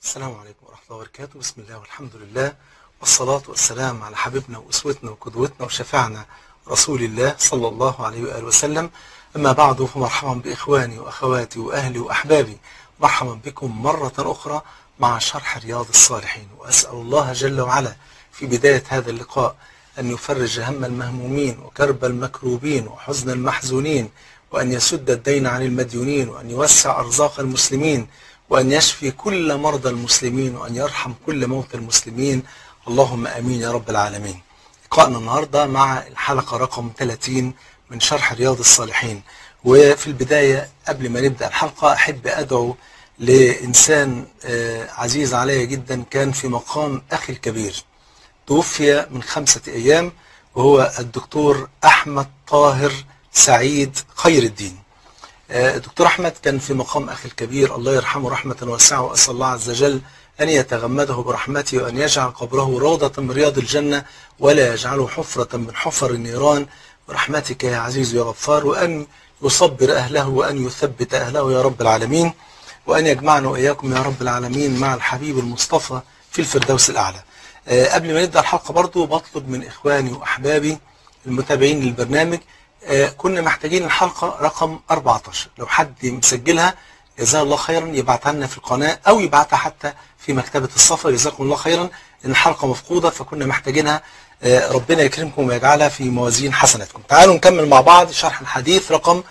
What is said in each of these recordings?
السلام عليكم ورحمة الله وبركاته بسم الله والحمد لله والصلاة والسلام على حبيبنا وأسوتنا وقدوتنا وشفعنا رسول الله صلى الله عليه وآله وسلم أما بعد فمرحبا بإخواني وأخواتي وأهلي وأحبابي مرحبا بكم مرة أخرى مع شرح رياض الصالحين وأسأل الله جل وعلا في بداية هذا اللقاء أن يفرج هم المهمومين وكرب المكروبين وحزن المحزونين وأن يسد الدين عن المديونين وأن يوسع أرزاق المسلمين وأن يشفي كل مرضى المسلمين وأن يرحم كل موتى المسلمين اللهم أمين يا رب العالمين لقاءنا النهاردة مع الحلقة رقم 30 من شرح رياض الصالحين وفي البداية قبل ما نبدأ الحلقة أحب أدعو لإنسان عزيز علي جدا كان في مقام أخي الكبير توفي من خمسة أيام وهو الدكتور أحمد طاهر سعيد خير الدين دكتور أحمد كان في مقام أخي الكبير الله يرحمه رحمة واسعة وأسأل الله عز وجل أن يتغمده برحمته وأن يجعل قبره روضة من رياض الجنة ولا يجعله حفرة من حفر النيران برحمتك يا عزيز يا غفار وأن يصبر أهله وأن يثبت أهله يا رب العالمين وأن يجمعنا وإياكم يا رب العالمين مع الحبيب المصطفى في الفردوس الأعلى قبل ما نبدأ الحلقة برضو بطلب من إخواني وأحبابي المتابعين للبرنامج كنا محتاجين الحلقة رقم 14 لو حد مسجلها جزاه الله خيرا يبعتها لنا في القناة أو يبعتها حتى في مكتبة الصفا جزاكم الله خيرا إن الحلقة مفقودة فكنا محتاجينها ربنا يكرمكم ويجعلها في موازين حسناتكم تعالوا نكمل مع بعض شرح الحديث رقم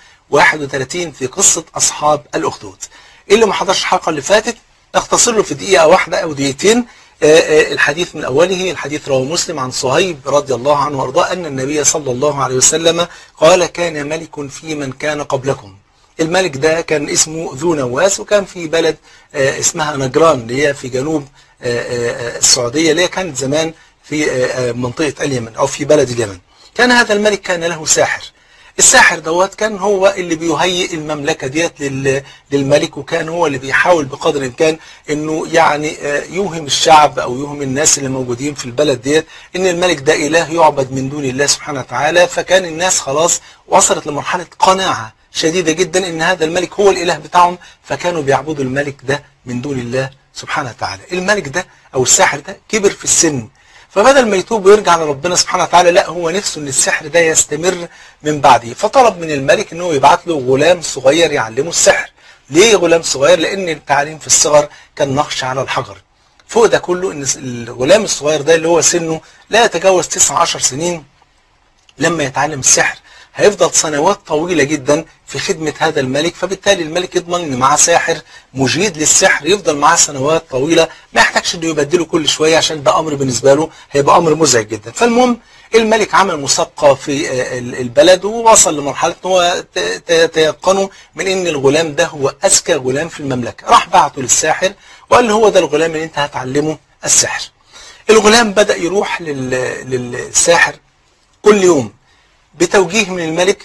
31 في قصة أصحاب الأخدود اللي ما حضرش الحلقة اللي فاتت اختصر له في دقيقة واحدة أو دقيقتين الحديث من أوله الحديث رواه مسلم عن صهيب رضي الله عنه وارضاه أن النبي صلى الله عليه وسلم قال كان ملك في من كان قبلكم الملك ده كان اسمه ذو نواس وكان في بلد اسمها نجران اللي هي في جنوب السعودية اللي هي كانت زمان في منطقة اليمن أو في بلد اليمن كان هذا الملك كان له ساحر الساحر دوت كان هو اللي بيهيئ المملكة ديت للملك وكان هو اللي بيحاول بقدر الإمكان انه يعني يوهم الشعب او يوهم الناس اللي موجودين في البلد ديت ان الملك ده اله يعبد من دون الله سبحانه وتعالى فكان الناس خلاص وصلت لمرحلة قناعة شديدة جدا ان هذا الملك هو الاله بتاعهم فكانوا بيعبدوا الملك ده من دون الله سبحانه وتعالى الملك ده او الساحر ده كبر في السن فبدل ما يتوب ويرجع لربنا سبحانه وتعالى لا هو نفسه ان السحر ده يستمر من بعده فطلب من الملك ان هو يبعت له غلام صغير يعلمه السحر ليه غلام صغير لان التعليم في الصغر كان نقش على الحجر فوق ده كله ان الغلام الصغير ده اللي هو سنه لا يتجاوز 9 10 سنين لما يتعلم السحر هيفضل سنوات طويلة جدا في خدمة هذا الملك فبالتالي الملك يضمن ان معاه ساحر مجيد للسحر يفضل معاه سنوات طويلة ما يحتاجش انه يبدله كل شوية عشان ده امر بالنسبة له هيبقى امر مزعج جدا فالمهم الملك عمل مسابقة في البلد ووصل لمرحلة ان هو تيقنوا من ان الغلام ده هو اذكى غلام في المملكة راح بعته للساحر وقال له هو ده الغلام اللي انت هتعلمه السحر الغلام بدأ يروح للساحر كل يوم بتوجيه من الملك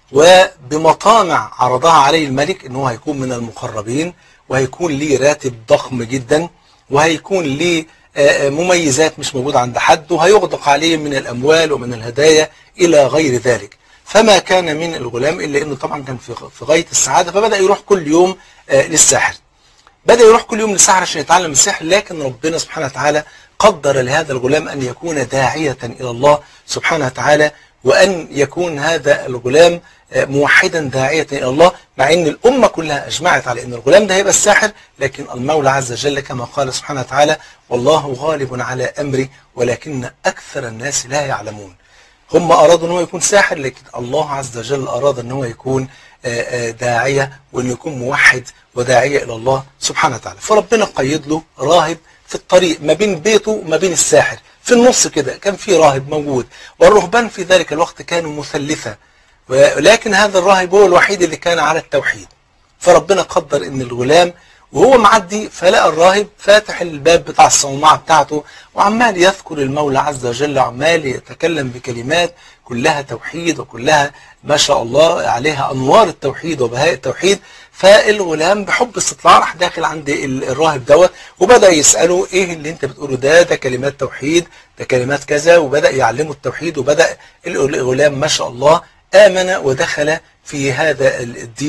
وبمطامع عرضها عليه الملك ان هو هيكون من المقربين وهيكون ليه راتب ضخم جدا وهيكون ليه مميزات مش موجودة عند حد وهيغدق عليه من الأموال ومن الهدايا إلى غير ذلك فما كان من الغلام إلا أنه طبعا كان في غاية السعادة فبدأ يروح كل يوم للساحر بدأ يروح كل يوم للساحر عشان يتعلم السحر لكن ربنا سبحانه وتعالى قدر لهذا الغلام أن يكون داعية إلى الله سبحانه وتعالى وأن يكون هذا الغلام موحدا داعية إلى الله مع أن الأمة كلها أجمعت على أن الغلام ده هيبقى الساحر لكن المولى عز وجل كما قال سبحانه وتعالى والله غالب على أمري ولكن أكثر الناس لا يعلمون هم أرادوا أن هو يكون ساحر لكن الله عز وجل أراد أن هو يكون داعية وأن يكون موحد وداعية إلى الله سبحانه وتعالى فربنا قيد له راهب في الطريق ما بين بيته وما بين الساحر في النص كده كان في راهب موجود والرهبان في ذلك الوقت كانوا مثلثة ولكن هذا الراهب هو الوحيد اللي كان على التوحيد فربنا قدر ان الغلام وهو معدي فلقى الراهب فاتح الباب بتاع الصومعة بتاعته وعمال يذكر المولى عز وجل وعمال يتكلم بكلمات كلها توحيد وكلها ما شاء الله عليها أنوار التوحيد وبهاء التوحيد فالغلام بحب استطلاع راح داخل عند الراهب دوت وبدأ يسأله ايه اللي انت بتقوله ده ده كلمات توحيد ده كلمات كذا وبدأ يعلمه التوحيد وبدأ الغلام ما شاء الله آمن ودخل في هذا الدين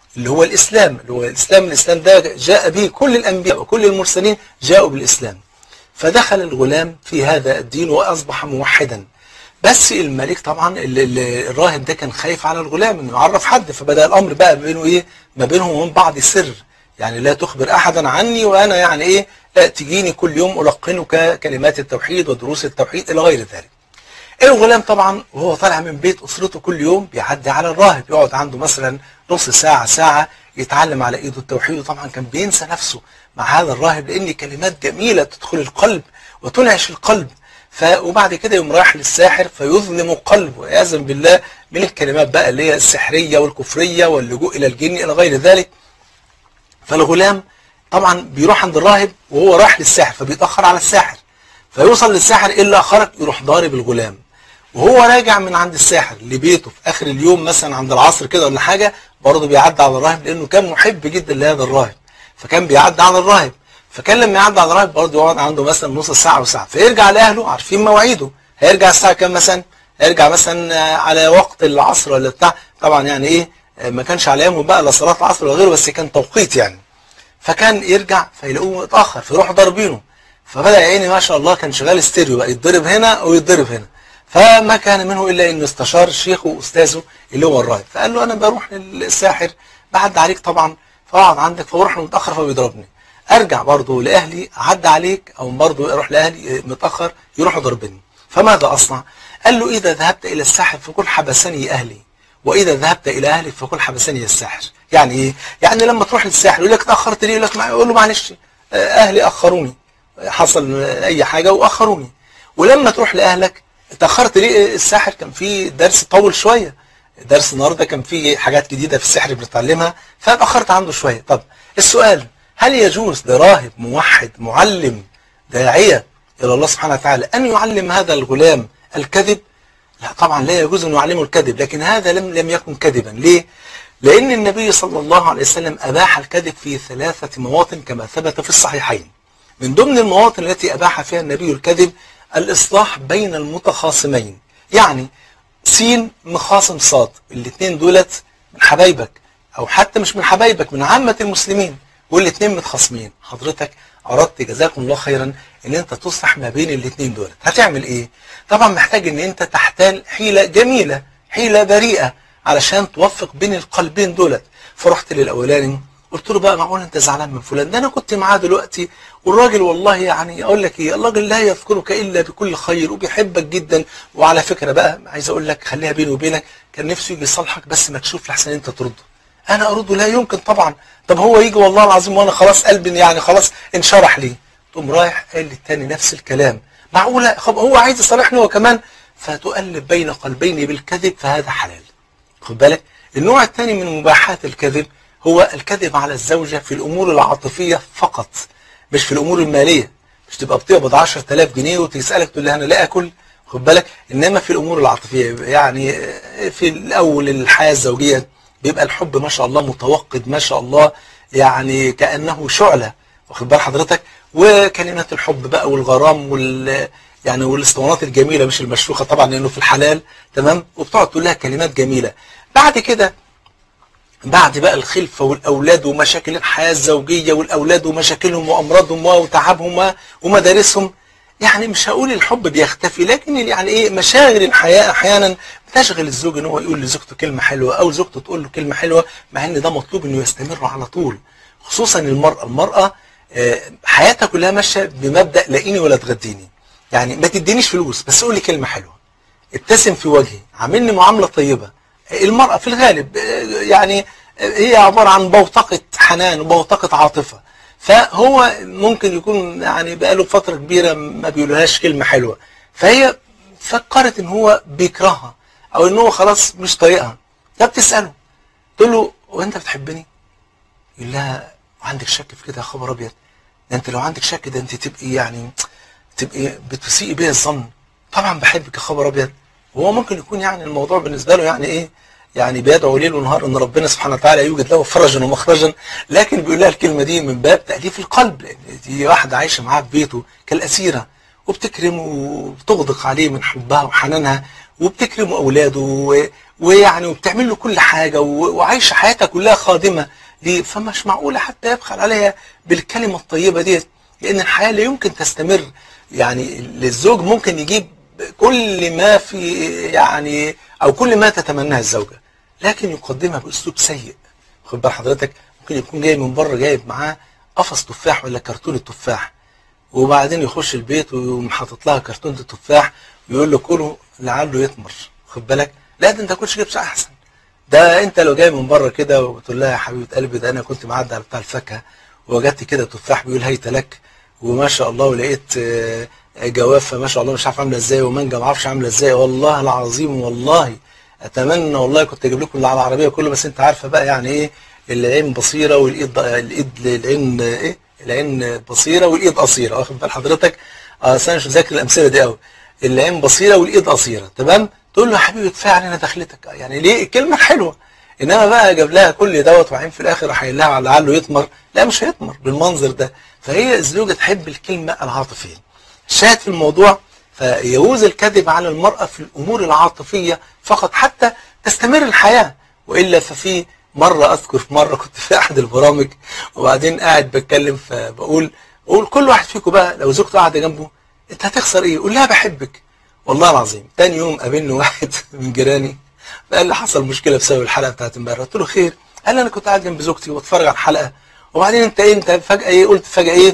اللي هو الإسلام اللي هو الإسلام الإسلام ده جاء به كل الأنبياء وكل المرسلين جاءوا بالإسلام فدخل الغلام في هذا الدين وأصبح موحدا بس الملك طبعا ال- ال- الراهب ده كان خايف على الغلام انه يعرف حد فبدا الامر بقى ما بينه ايه ما بينهم وبين بعض سر يعني لا تخبر احدا عني وانا يعني ايه آه، تجيني كل يوم القنك كلمات التوحيد ودروس التوحيد الى غير ذلك الغلام طبعا وهو طالع من بيت اسرته كل يوم بيعدي على الراهب يقعد عنده مثلا نص ساعه ساعه يتعلم على ايده التوحيد وطبعا كان بينسى نفسه مع هذا الراهب لان كلمات جميله تدخل القلب وتنعش القلب ف وبعد كده يقوم رايح للساحر فيظلم قلبه عياذا بالله من الكلمات بقى اللي هي السحريه والكفريه واللجوء الى الجن الى غير ذلك فالغلام طبعا بيروح عند الراهب وهو رايح للساحر فبيتاخر على الساحر فيوصل للساحر الا خرج يروح ضارب الغلام وهو راجع من عند الساحر لبيته في اخر اليوم مثلا عند العصر كده ولا حاجه برضه بيعدي على الراهب لانه كان محب جدا لهذا الراهب فكان بيعدي على الراهب فكان لما يعدي على الراهب برضه يقعد عنده مثلا نص ساعه وساعه فيرجع لاهله عارفين مواعيده هيرجع الساعه كام مثلا هيرجع مثلا آه، على وقت العصر ولا بتاع طبعا يعني ايه آه، ما كانش على ايامه بقى لا صلاه العصر ولا غيره بس كان توقيت يعني فكان يرجع فيلاقوه متاخر فيروحوا ضاربينه فبدا يا عيني ما شاء الله كان شغال ستيريو بقى يتضرب هنا ويتضرب هنا فما كان منه الا انه استشار الشيخ واستاذه اللي هو الراهب فقال له انا بروح للساحر بعدي عليك طبعا فاقعد عندك فبروح متاخر فبيضربني ارجع برضه لاهلي اعدي عليك او برضه اروح لاهلي متاخر يروحوا ضربني فماذا اصنع؟ قال له اذا ذهبت الى الساحر فقل حبسني اهلي واذا ذهبت الى اهلك فقل حبسني الساحر يعني ايه يعني لما تروح للساحر يقول لك اتاخرت ليه يقول لك مع- يقول له معلش آه، اهلي اخروني حصل اي حاجه واخروني ولما تروح لاهلك اتاخرت ليه الساحر كان فيه درس طول شويه درس النهارده كان فيه حاجات جديده في السحر بنتعلمها فاتاخرت عنده شويه طب السؤال هل يجوز لراهب موحد معلم داعيه الى الله سبحانه وتعالى ان يعلم هذا الغلام الكذب لا طبعا لا يجوز ان يعلمه الكذب لكن هذا لم لم يكن كذبا ليه لان النبي صلى الله عليه وسلم اباح الكذب في ثلاثه مواطن كما ثبت في الصحيحين من ضمن المواطن التي أباح فيها النبي الكذب الإصلاح بين المتخاصمين يعني سين مخاصم صاد الاثنين دولت من حبايبك أو حتى مش من حبايبك من عامة المسلمين والاثنين متخاصمين حضرتك أردت جزاكم الله خيرا إن أنت تصلح ما بين الاثنين دولت هتعمل إيه؟ طبعا محتاج إن أنت تحتال حيلة جميلة حيلة بريئة علشان توفق بين القلبين دولت فرحت للأولاني قلت له بقى معقول انت زعلان من فلان ده انا كنت معاه دلوقتي والراجل والله يعني اقول لك ايه الراجل لا يذكرك الا بكل خير وبيحبك جدا وعلى فكره بقى عايز اقول لك خليها بيني وبينك كان نفسه يجي يصالحك بس ما تشوف لحسن انت ترده انا ارده لا يمكن طبعا طب هو يجي والله العظيم وانا خلاص قلبي يعني خلاص انشرح لي تقوم رايح قال للتاني نفس الكلام معقوله خب هو عايز يصالحني هو كمان فتؤلف بين قلبين بالكذب فهذا حلال خد بالك النوع الثاني من مباحات الكذب هو الكذب على الزوجة في الأمور العاطفية فقط مش في الأمور المالية مش تبقى بتقبض 10000 جنيه وتسألك تقول لها أنا لا أكل خد بالك إنما في الأمور العاطفية يعني في الأول الحياة الزوجية بيبقى الحب ما شاء الله متوقد ما شاء الله يعني كأنه شعلة واخد بال حضرتك وكلمات الحب بقى والغرام وال يعني والاسطوانات الجميله مش المشروخه طبعا لانه في الحلال تمام وبتقعد تقول لها كلمات جميله بعد كده بعد بقى الخلفة والأولاد ومشاكل الحياة الزوجية والأولاد ومشاكلهم وأمراضهم وتعبهم ومدارسهم يعني مش هقول الحب بيختفي لكن يعني ايه مشاغل الحياة احيانا بتشغل الزوج ان هو يقول لزوجته كلمة حلوة او زوجته تقول له كلمة حلوة مع ان ده مطلوب انه يستمر على طول خصوصا المرأة المرأة آه، حياتها كلها ماشية بمبدأ لاقيني ولا تغديني يعني ما تدينيش فلوس بس قول لي كلمة حلوة ابتسم في وجهي عاملني معاملة طيبة المرأة في الغالب آه، يعني آه، هي عبارة عن بوتقة حنان وبوتقة عاطفة فهو ممكن يكون يعني بقاله فترة كبيرة ما بيقولهاش كلمة حلوة فهي فكرت ان هو بيكرهها او ان هو خلاص مش طايقها فبتسأله تقول له وانت بتحبني يقول لها عندك شك في كده يا خبر ابيض ده انت لو عندك شك ده انت تبقي يعني تبقي بتسيئي بيا الظن طبعا بحبك يا خبر ابيض وهو ممكن يكون يعني الموضوع بالنسبه له يعني ايه يعني بيدعو ليل ونهار ان ربنا سبحانه وتعالى يوجد له فرجا ومخرجا لكن بيقول لها الكلمه دي من باب تاليف القلب لان دي واحده عايشه معاه في بيته كالاسيره وبتكرمه وبتغدق عليه من حبها وحنانها وبتكرم اولاده و... ويعني وبتعمل له كل حاجه و... وعايشه حياتها كلها خادمه ليه فمش معقوله حتى يبخل عليها بالكلمه الطيبه ديت لان الحياه لا يمكن تستمر يعني للزوج ممكن يجيب كل ما في يعني او كل ما تتمناه الزوجه لكن يقدمها باسلوب سيء خد بال حضرتك ممكن يكون جاي من بره جايب معاه قفص تفاح ولا كرتونه تفاح وبعدين يخش البيت ويقوم حاطط لها كرتونه التفاح ويقول له كله لعله يثمر خد بالك لا ده انت كنتش جبت احسن ده انت لو جاي من بره كده وبتقول لها يا حبيبه قلبي ده انا كنت معدي على بتاع الفاكهه ووجدت كده تفاح بيقول هيت لك وما شاء الله ولقيت آه، جوافه ما شاء الله مش عارف عامله ازاي ومانجا ما اعرفش عامله ازاي والله العظيم والله اتمنى والله كنت اجيب لكم اللي على العربيه كله بس انت عارفه بقى يعني ايه العين بصيره والايد الايد العين ايه العين بصيره والايد قصيره واخد بال حضرتك اه أصل انا مش مذاكر الامثله دي قوي العين بصيره والايد قصيره تمام تقول له يا حبيبي كفايه علينا دخلتك يعني ليه الكلمه حلوه انما بقى جاب لها كل دوت وبعدين في الاخر راح قايل لها على لعله يثمر لا مش هيثمر بالمنظر ده فهي الزوجه تحب الكلمه العاطفيه الشاهد في الموضوع فيجوز الكذب على المرأة في الأمور العاطفية فقط حتى تستمر الحياة وإلا ففي مرة أذكر في مرة كنت في أحد البرامج وبعدين قاعد بتكلم فبقول بقول كل واحد فيكم بقى لو زوجته قاعدة جنبه أنت هتخسر إيه؟ قول لها بحبك والله العظيم تاني يوم قابلني واحد من جيراني قال لي حصل مشكلة بسبب الحلقة بتاعت امبارح قلت له خير قال لي أنا كنت قاعد جنب زوجتي وبتفرج على الحلقة وبعدين أنت إيه أنت فجأة إيه قلت فجأة إيه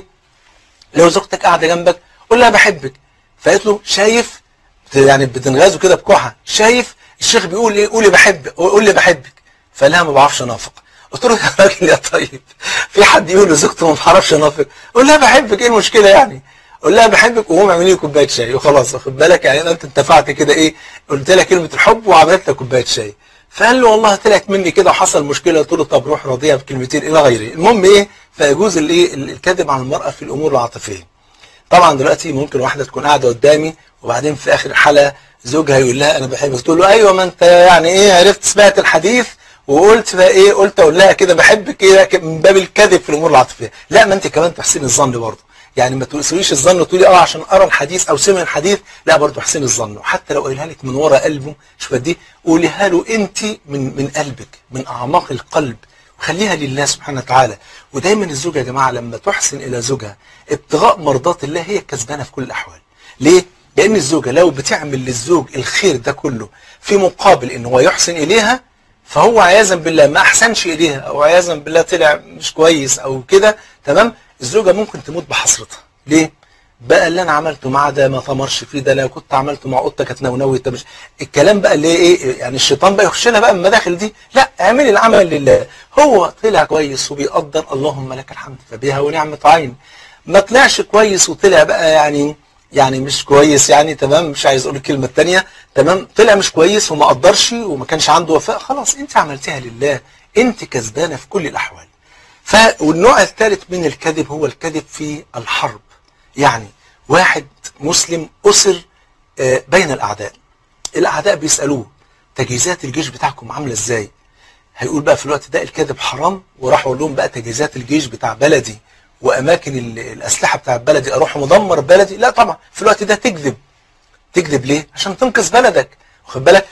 لو زوجتك قاعدة جنبك قول لها بحبك فقالت له شايف يعني بتنغازه كده بكحة شايف الشيخ بيقول ايه قولي بحب قول لي بحبك فقال لها ما بعرفش انافق قلت له يا راجل يا طيب في حد يقول لزوجته ما بعرفش انافق قول لها بحبك ايه المشكله يعني قول لها بحبك وقوم اعملي لي كوبايه شاي وخلاص واخد بالك يعني انت انتفعت كده ايه قلت لها كلمه الحب وعملت لك كوبايه شاي فقال له والله طلعت مني كده وحصل مشكله قلت له طب روح راضيها بكلمتين الى غيره المهم ايه فيجوز الايه الكذب على المراه في الامور العاطفيه طبعا دلوقتي ممكن واحده تكون قاعده قدامي وبعدين في اخر الحلقه زوجها يقول لها انا بحبك تقول له ايوه ما انت يعني ايه عرفت سمعت الحديث وقلت بقى ايه قلت اقول لها كده بحبك ايه من باب الكذب في الامور العاطفيه لا ما انت كمان تحسين الظن برضه يعني ما تسويش الظن وتقولي اه عشان ارى الحديث او سمع الحديث لا برضه احسين الظن وحتى لو قايلها لك من ورا قلبه شوف دي قوليها له انت من من قلبك من اعماق القلب وخليها لله سبحانه وتعالى ودايما الزوجه يا جماعه لما تحسن الى زوجها ابتغاء مرضات الله هي الكسبانه في كل الاحوال ليه لان الزوجه لو بتعمل للزوج الخير ده كله في مقابل ان هو يحسن اليها فهو عياذا بالله ما احسنش اليها او عياذا بالله طلع مش كويس او كده تمام الزوجه ممكن تموت بحسرتها ليه بقى اللي انا عملته معاه ده ما ثمرش فيه ده لو كنت عملته مع قطه كانت نونوي مش الكلام بقى اللي ايه يعني الشيطان بقى يخش لها بقى من المداخل دي لا اعملي العمل لله هو طلع كويس وبيقدر اللهم لك الحمد فبها ونعمه عين ما طلعش كويس وطلع بقى يعني يعني مش كويس يعني تمام مش عايز اقول الكلمه الثانيه تمام طلع مش كويس وما قدرش وما كانش عنده وفاء خلاص انت عملتها لله انت كسبانه في كل الاحوال ف والنوع الثالث من الكذب هو الكذب في الحرب يعني واحد مسلم أسر آه، بين الأعداء الأعداء بيسألوه تجهيزات الجيش بتاعكم عاملة إزاي هيقول بقى في الوقت ده الكذب حرام وراح أقول لهم بقى تجهيزات الجيش بتاع بلدي وأماكن ال- الأسلحة بتاع بلدي أروح مدمر بلدي لا طبعا في الوقت ده تكذب تكذب ليه عشان تنقذ بلدك واخد بالك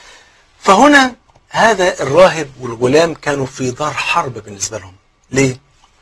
فهنا هذا الراهب والغلام كانوا في دار حرب بالنسبة لهم ليه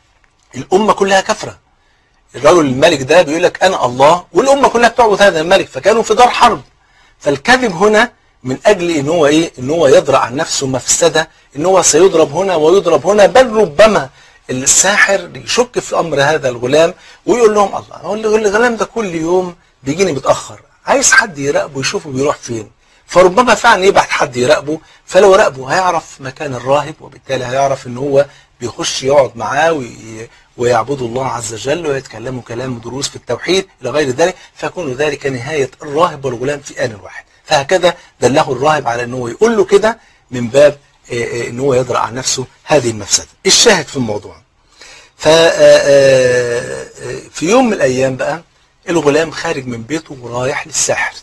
الأمة كلها كفرة الرجل الملك ده بيقول لك انا الله والامه كلها بتعبد هذا الملك فكانوا في دار حرب فالكذب هنا من اجل ان هو ايه ان هو يدرع عن نفسه مفسده ان هو سيضرب هنا ويضرب هنا بل ربما الساحر يشك في امر هذا الغلام ويقول لهم الله هو الغلام ده كل يوم بيجيني متاخر عايز حد يراقبه يشوفه بيروح فين فربما فعلا يبعت حد يراقبه فلو راقبه هيعرف مكان الراهب وبالتالي هيعرف ان هو بيخش يقعد معاه وي- ويعبدوا الله عز وجل ويتكلموا كلام دروس في التوحيد الى غير ذلك فيكون ذلك نهايه الراهب والغلام في ان واحد فهكذا دله الراهب على ان هو يقول له كده من باب آه، آه، ان هو يدرأ عن نفسه هذه المفسده الشاهد في الموضوع ف آه، آه، آه، في يوم من الايام بقى الغلام خارج من بيته ورايح للساحر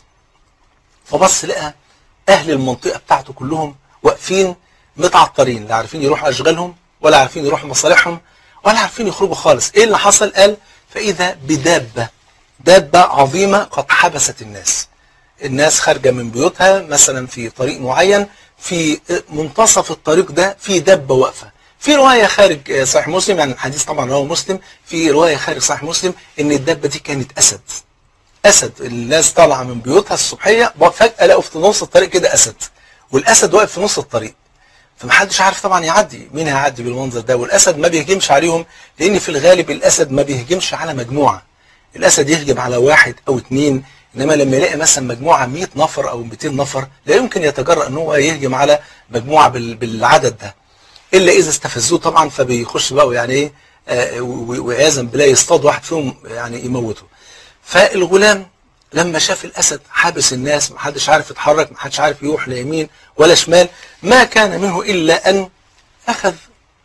فبص لقى اهل المنطقه بتاعته كلهم واقفين متعطرين لا عارفين يروحوا اشغالهم ولا عارفين يروحوا مصالحهم ولا عارفين يخرجوا خالص ايه اللي حصل قال فاذا بدابه دابه عظيمه قد حبست الناس الناس خارجة من بيوتها مثلا في طريق معين في منتصف الطريق ده في دبة واقفة في رواية خارج صحيح مسلم يعني الحديث طبعا رواه مسلم في رواية خارج صحيح مسلم ان الدبة دي كانت أسد أسد الناس طالعة من بيوتها الصبحية فجأة لقوا في نص الطريق كده أسد والأسد واقف في نص الطريق فمحدش عارف طبعا يعدي مين هيعدي بالمنظر ده والأسد ما بيهجمش عليهم لأن في الغالب الأسد ما بيهجمش على مجموعة الأسد يهجم على واحد أو اتنين إنما لما يلاقي مثلا مجموعة 100 نفر أو 200 نفر لا يمكن يتجرأ أن هو يهجم على مجموعة بالعدد ده إلا إذا استفزوه طبعا فبيخش بقى يعني إيه آه وعياذا بالله يصطاد واحد فيهم يعني يموته فالغلام لما شاف الأسد حابس الناس محدش عارف يتحرك محدش عارف يروح ليمين ولا شمال ما كان منه إلا أن أخذ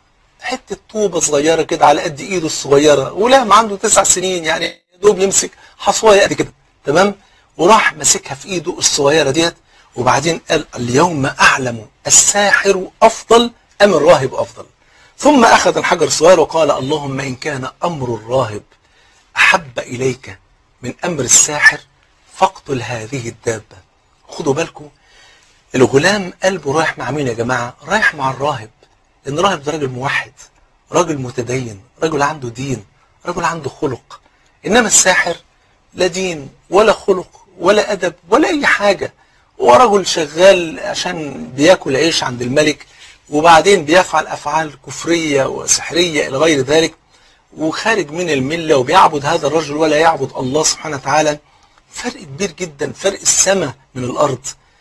حتة طوبة صغيرة كده على قد إيده الصغيرة غلام عنده تسع سنين يعني دوب يمسك حصواية قد كده تمام وراح ماسكها في إيده الصغيرة ديت وبعدين قال اليوم أعلم الساحر أفضل أم الراهب أفضل ثم أخذ الحجر الصغير وقال اللهم إن كان أمر الراهب أحب إليك من أمر الساحر فاقتل هذه الدابة خدوا بالكم الغلام قلبه رايح مع مين يا جماعة رايح مع الراهب لأن الراهب ده راجل موحد راجل متدين راجل عنده دين راجل عنده خلق إنما الساحر لا دين ولا خلق ولا أدب ولا أي حاجة هو رجل شغال عشان بياكل عيش عند الملك وبعدين بيفعل أفعال كفرية وسحرية إلى غير ذلك وخارج من الملة وبيعبد هذا الرجل ولا يعبد الله سبحانه وتعالى فرق كبير جدا فرق السماء من الأرض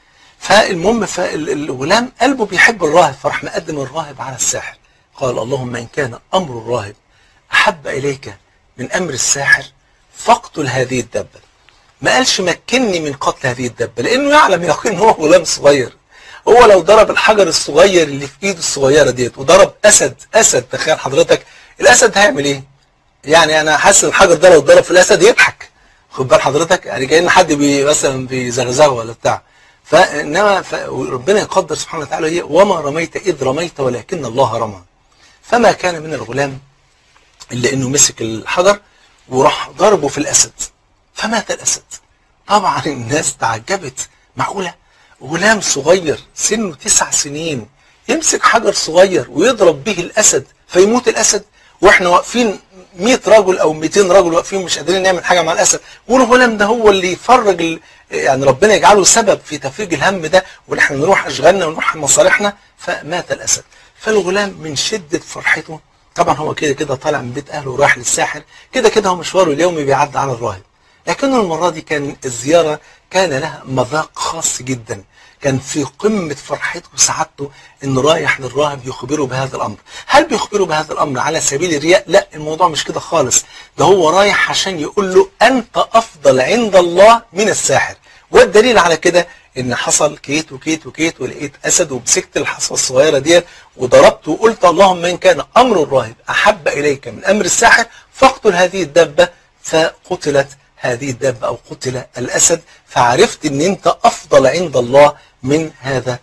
فالمهم فالغلام قلبه بيحب الراهب فراح مقدم الراهب على الساحر قال اللهم إن كان أمر الراهب أحب إليك من أمر الساحر فاقتل هذه الدبة ما قالش مكني من قتل هذه الدبة لأنه يعلم يقين ان هو غلام صغير هو لو ضرب الحجر الصغير اللي في ايده الصغيرة ديت وضرب أسد أسد تخيل حضرتك الأسد هيعمل إيه يعني أنا حاسس الحجر ده لو ضرب في الأسد يضحك خد بال حضرتك يعني كأن حد بي مثلا بيزغزغه ولا بتاع فإنما ربنا يقدر سبحانه وتعالى هي وما رميت إذ رميت ولكن الله رمى فما كان من الغلام إلا إنه مسك الحجر وراح ضربه في الأسد فمات الأسد طبعا الناس تعجبت معقولة غلام صغير سنه تسع سنين يمسك حجر صغير ويضرب به الأسد فيموت الأسد وإحنا واقفين 100 رجل أو 200 رجل واقفين مش قادرين نعمل حاجة مع الأسد والغلام ده هو اللي يفرج ال... يعني ربنا يجعله سبب في تفريج الهم ده وان احنا نروح أشغالنا ونروح مصالحنا فمات الأسد فالغلام من شدة فرحته طبعا هو كده كده طالع من بيت أهله وراح للساحر كده كده هو مشواره اليومي بيعدي على الراهب لكن المرة دي كان الزيارة كان لها مذاق خاص جدا كان في قمة فرحته وسعادته انه رايح للراهب يخبره بهذا الامر هل بيخبره بهذا الامر على سبيل الرياء لا الموضوع مش كده خالص ده هو رايح عشان يقول له انت افضل عند الله من الساحر والدليل على كده ان حصل كيت وكيت وكيت ولقيت اسد ومسكت الحصوه الصغيره ديت وضربت وقلت اللهم ان كان امر الراهب احب اليك من امر الساحر فاقتل هذه الدبه فقتلت هذه الدابة أو قتل الأسد فعرفت أن أنت أفضل عند الله من هذا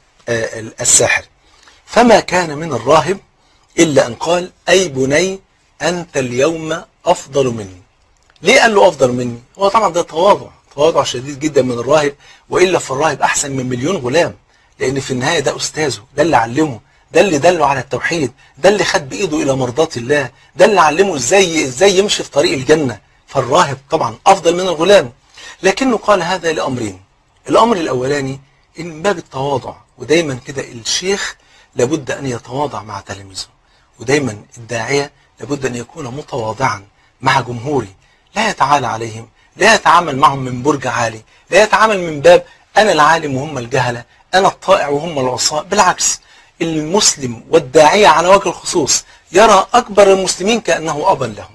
الساحر فما كان من الراهب إلا أن قال أي بني أنت اليوم أفضل مني ليه قال له أفضل مني هو طبعا ده تواضع تواضع شديد جدا من الراهب وإلا فالراهب أحسن من مليون غلام لأن في النهاية ده أستاذه ده اللي علمه ده اللي دله على التوحيد ده اللي خد بإيده إلى مرضات الله ده اللي علمه إزاي, إزاي يمشي في طريق الجنة فالراهب طبعا أفضل من الغلام لكنه قال هذا لأمرين الأمر الأولاني إن باب التواضع ودايما كده الشيخ لابد أن يتواضع مع تلاميذه ودايما الداعية لابد أن يكون متواضعا مع جمهوره لا يتعالى عليهم لا يتعامل معهم من برج عالي لا يتعامل من باب أنا العالم وهم الجهلة أنا الطائع وهم العصاة بالعكس المسلم والداعية على وجه الخصوص يرى أكبر المسلمين كأنه أبا له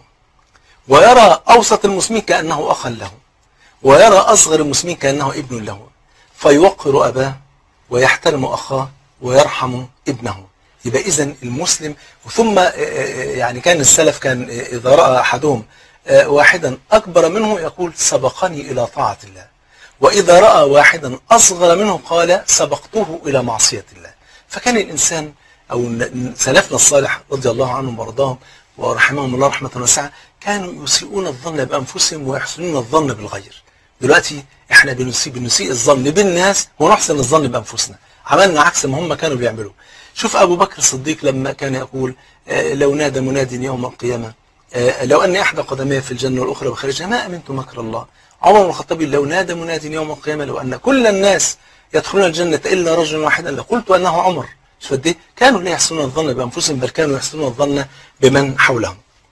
ويرى أوسط المسلمين كأنه أخا له ويرى أصغر المسلمين كأنه ابن له فيوقر أباه ويحترم أخاه ويرحم ابنه يبقى إذا المسلم ثم يعني كان السلف كان إذا رأى أحدهم واحدا أكبر منه يقول سبقني إلى طاعة الله وإذا رأى واحدا أصغر منه قال سبقته إلى معصية الله فكان الإنسان أو سلفنا الصالح رضي الله عنهم وارضاهم ورحمهم الله رحمة واسعة كانوا يسيئون الظن بأنفسهم ويحسنون الظن بالغير دلوقتي احنا بنسيء بنسيء الظن بالناس ونحسن الظن بانفسنا عملنا عكس ما هم كانوا بيعملوا شوف ابو بكر الصديق لما كان يقول آه، لو نادى مناد يوم القيامه آه، لو ان احدى قدمي في الجنه والاخرى بخارجها ما امنت مكر الله عمر بن الخطاب لو نادى مناد يوم القيامه لو ان كل الناس يدخلون الجنه الا رجلا واحدا لقلت انه عمر شوف قد ايه كانوا لا يحسنون الظن بانفسهم بل كانوا يحسنون الظن بمن حولهم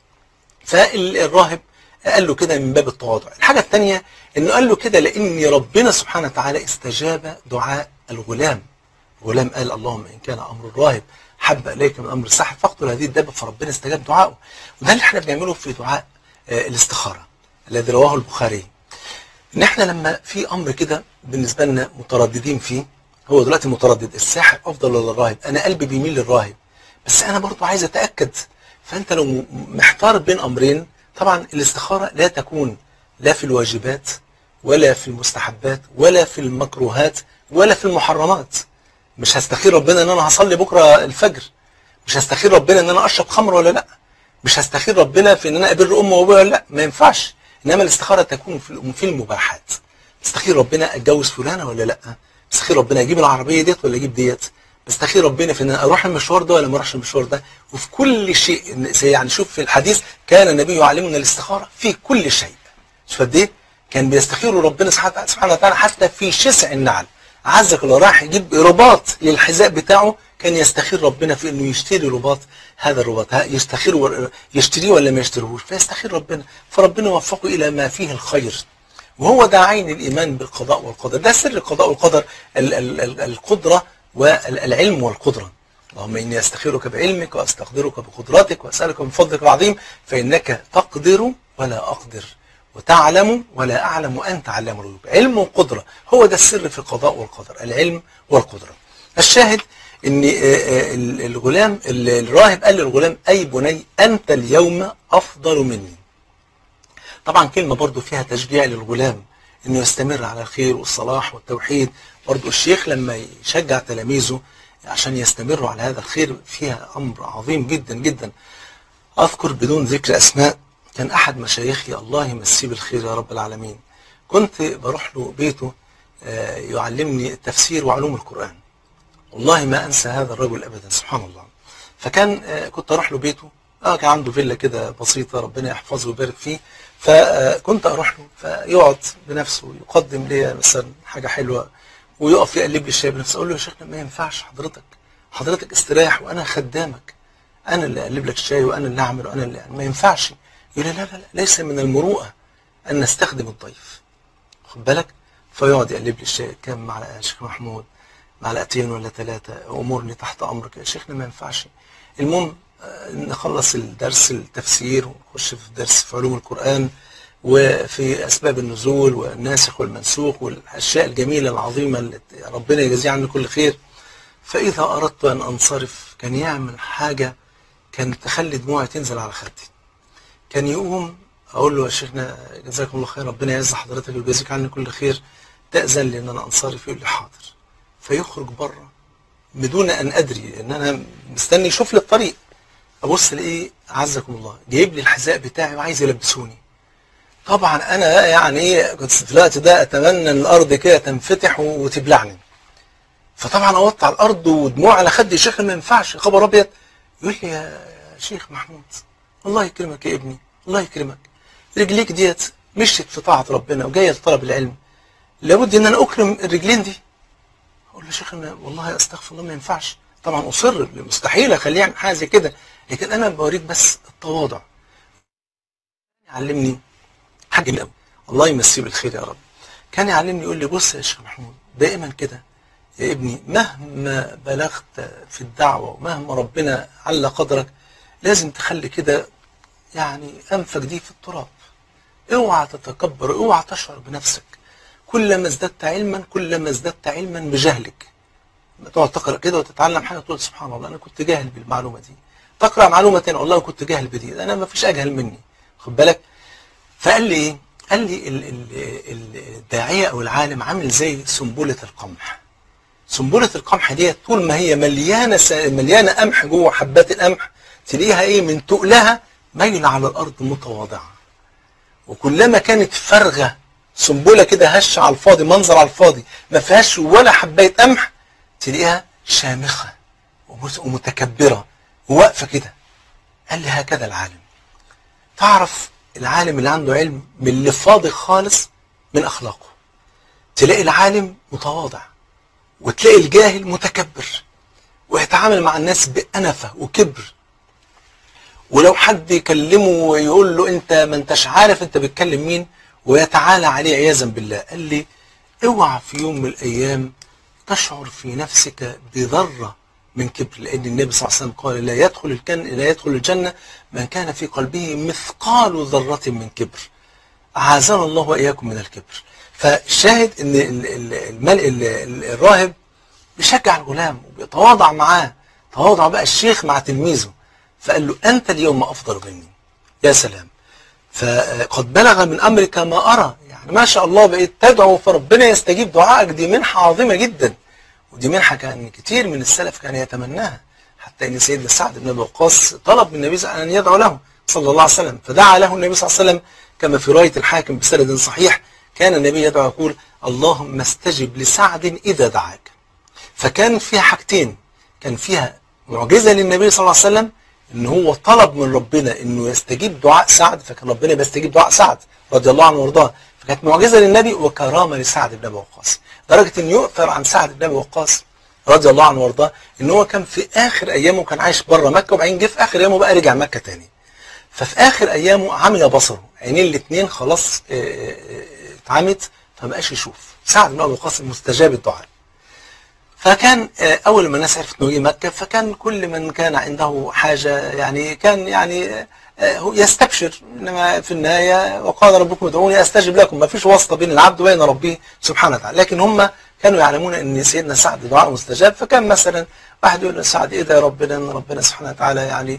فالراهب قال له كده من باب التواضع الحاجة الثانية انه قال له كده لان ربنا سبحانه وتعالى استجاب دعاء الغلام غلام قال اللهم ان كان امر الراهب حب اليك من امر السحر فاقتل هذه الدابه فربنا استجاب دعائه وده اللي احنا بنعمله في دعاء آه، الاستخاره الذي رواه البخاري ان احنا لما في امر كده بالنسبه لنا مترددين فيه هو دلوقتي متردد الساحر افضل ولا الراهب انا قلبي بيميل للراهب بس انا برضو عايز اتاكد فانت لو م- محتار بين امرين طبعا الاستخاره لا تكون لا في الواجبات ولا في المستحبات ولا في المكروهات ولا في المحرمات مش هستخير ربنا ان انا هصلي بكره الفجر مش هستخير ربنا ان انا اشرب خمر ولا لا مش هستخير ربنا في ان انا ابر امي وابويا ولا لا ما ينفعش انما الاستخاره تكون في الأم- في المباحات استخير ربنا اتجوز فلانه ولا لا استخير ربنا اجيب العربيه ديت ولا اجيب ديت بستخير ربنا في ان أنا اروح المشوار ده ولا ما اروحش المشوار ده وفي كل شيء يعني شوف في الحديث كان النبي يعلمنا الاستخاره في كل شيء شوف قد ايه كان بيستخيروا ربنا سبحانه سبحانه وتعالى حتى في شسع النعل عزك الله راح يجيب رباط للحذاء بتاعه كان يستخير ربنا في انه يشتري رباط هذا الرباط ها يستخير يشتريه ولا ما يشتريهوش فيستخير ربنا فربنا وفقه الى ما فيه الخير وهو ده عين الايمان بالقضاء والقدر ده سر القضاء والقدر ال- ال- ال- القدره والعلم والقدره اللهم اني استخيرك بعلمك واستقدرك بقدرتك واسالك من فضلك العظيم فانك تقدر ولا اقدر وتعلم ولا اعلم وانت علام الغيوب علم وقدره هو ده السر في القضاء والقدر العلم والقدره الشاهد ان آه، آه، ال- الغلام ال- الراهب قال للغلام اي بني انت اليوم افضل مني طبعا كلمة برضو فيها تشجيع للغلام انه يستمر على الخير والصلاح والتوحيد برضو الشيخ لما يشجع تلاميذه عشان يستمروا على هذا الخير فيها امر عظيم جدا جدا اذكر بدون ذكر اسماء كان احد مشايخي الله يمسيه بالخير يا رب العالمين كنت بروح له بيته آه، يعلمني التفسير وعلوم القرآن والله ما انسى هذا الرجل ابدا سبحان الله فكان آه، كنت اروح له بيته اه كان عنده فيلا كده بسيطه ربنا يحفظه ويبارك فيه فكنت اروح له فيقعد بنفسه يقدم لي مثلا حاجه حلوه ويقف يقلب لي الشاي بنفسه اقول له يا شيخنا ما ينفعش حضرتك حضرتك استريح وانا خدامك انا اللي اقلب لك الشاي وانا اللي اعمل وانا اللي ما ينفعش يقول لي لا لا لا ليس من المروءه ان نستخدم الضيف خد بالك فيقعد يقلب لي الشاي كام معلقه يا شيخ محمود معلقتين ولا ثلاثه امورني تحت امرك يا شيخنا ما ينفعش المهم آه، نخلص الدرس التفسير ونخش في درس في علوم القرآن وفي أسباب النزول والناسخ والمنسوخ والأشياء الجميلة العظيمة اللي ربنا يجزيه عنه كل خير فإذا أردت أن أنصرف كان يعمل حاجة كان تخلي دموعي تنزل على خدي كان يقوم أقول له يا شيخنا جزاكم الله خير ربنا يعز حضرتك ويجازيك عني كل خير تأذن لي إن أنا أنصرف يقول لي حاضر فيخرج بره بدون أن أدري إن أنا مستني يشوف لي الطريق ابص الاقيه عزكم الله جايب لي الحذاء بتاعي وعايز يلبسوني طبعا انا يعني ايه كنت في الوقت ده اتمنى ان الارض كده تنفتح وتبلعني فطبعا اوطي على الارض ودموع على خدي شيخ ما ينفعش خبر ابيض يقول لي يا شيخ محمود الله يكرمك يا ابني الله يكرمك رجليك ديت مشيت في طاعه ربنا وجايه لطلب العلم لابد ان انا اكرم الرجلين دي اقول له يا شيخ انا والله استغفر الله ما ينفعش طبعا اصر مستحيل اخليه يعمل حاجه زي كده لكن انا بوريك بس التواضع علمني حاجه جميله قوي الله يمسيه بالخير يا رب كان يعلمني يقول لي بص يا شيخ محمود دائما كده يا ابني مهما بلغت في الدعوه ومهما ربنا على قدرك لازم تخلي كده يعني انفك دي في التراب اوعى تتكبر اوعى تشعر بنفسك كلما ازددت علما كلما ازددت علما بجهلك لما تقعد تقرا كده وتتعلم حاجه تقول سبحان الله انا كنت جاهل بالمعلومه دي تقرا معلومه تانية والله كنت جاهل بدي انا ما فيش اجهل مني خد بالك فقال لي ايه قال لي ال- ال- ال- الداعيه او العالم عامل زي سنبله القمح سنبله القمح دي طول ما هي مليانه س- مليانه قمح جوه حبات القمح تلاقيها ايه من تقلها مايله على الارض متواضعه وكلما كانت فارغه سنبله كده هشه على الفاضي منظر على الفاضي ما فيهاش ولا حبايه قمح تلاقيها شامخه ومتكبره وواقفه كده قال لي هكذا العالم تعرف العالم اللي عنده علم من اللي فاضي خالص من اخلاقه تلاقي العالم متواضع وتلاقي الجاهل متكبر ويتعامل مع الناس بأنفة وكبر ولو حد يكلمه ويقول له انت ما انتش عارف انت بتكلم مين ويتعالى عليه عياذا بالله قال لي اوعى في يوم من الايام تشعر في نفسك بذرة من كبر لان النبي صلى الله عليه وسلم قال لا يدخل الجنة لا يدخل الجنة من كان في قلبه مثقال ذرة من كبر أعاذنا الله وإياكم من الكبر فالشاهد ان الملء الراهب بيشجع الغلام وبيتواضع معاه تواضع بقى الشيخ مع تلميذه فقال له أنت اليوم أفضل مني يا سلام فقد بلغ من أمرك ما أرى يعني ما شاء الله بقيت تدعو فربنا يستجيب دعائك دي منحة عظيمة جدا ودي منحة كان كتير من السلف كان يتمناها حتى ان سيدنا سعد بن ابي وقاص طلب من النبي صلى الله عليه وسلم ان يدعو له صلى الله عليه وسلم فدعا له النبي صلى الله عليه وسلم كما في روايه الحاكم بسند صحيح كان النبي يدعو يقول اللهم استجب لسعد اذا دعاك فكان فيها حاجتين كان فيها معجزه للنبي صلى الله عليه وسلم ان هو طلب من ربنا انه يستجيب دعاء سعد فكان ربنا بيستجيب دعاء سعد رضي الله عنه وارضاه فكانت معجزه للنبي وكرامه لسعد بن ابي وقاص لدرجه ان يؤثر عن سعد بن ابي وقاص رضي الله عنه وارضاه ان هو كان في اخر ايامه كان عايش بره مكه وبعدين جه في اخر ايامه بقى رجع مكه تاني ففي اخر ايامه عمي بصره عينين الاثنين خلاص اتعمت فمبقاش يشوف سعد بن ابي وقاص مستجاب الدعاء فكان اول ما الناس عرفت انه جه مكه فكان كل من كان عنده حاجه يعني كان يعني يستبشر انما في النهايه وقال ربكم ادعوني استجب لكم ما فيش واسطه بين العبد وبين ربه سبحانه وتعالى لكن هم كانوا يعلمون ان سيدنا سعد دعاء مستجاب فكان مثلا واحد يقول لسعد ادعي ربنا ان ربنا سبحانه وتعالى يعني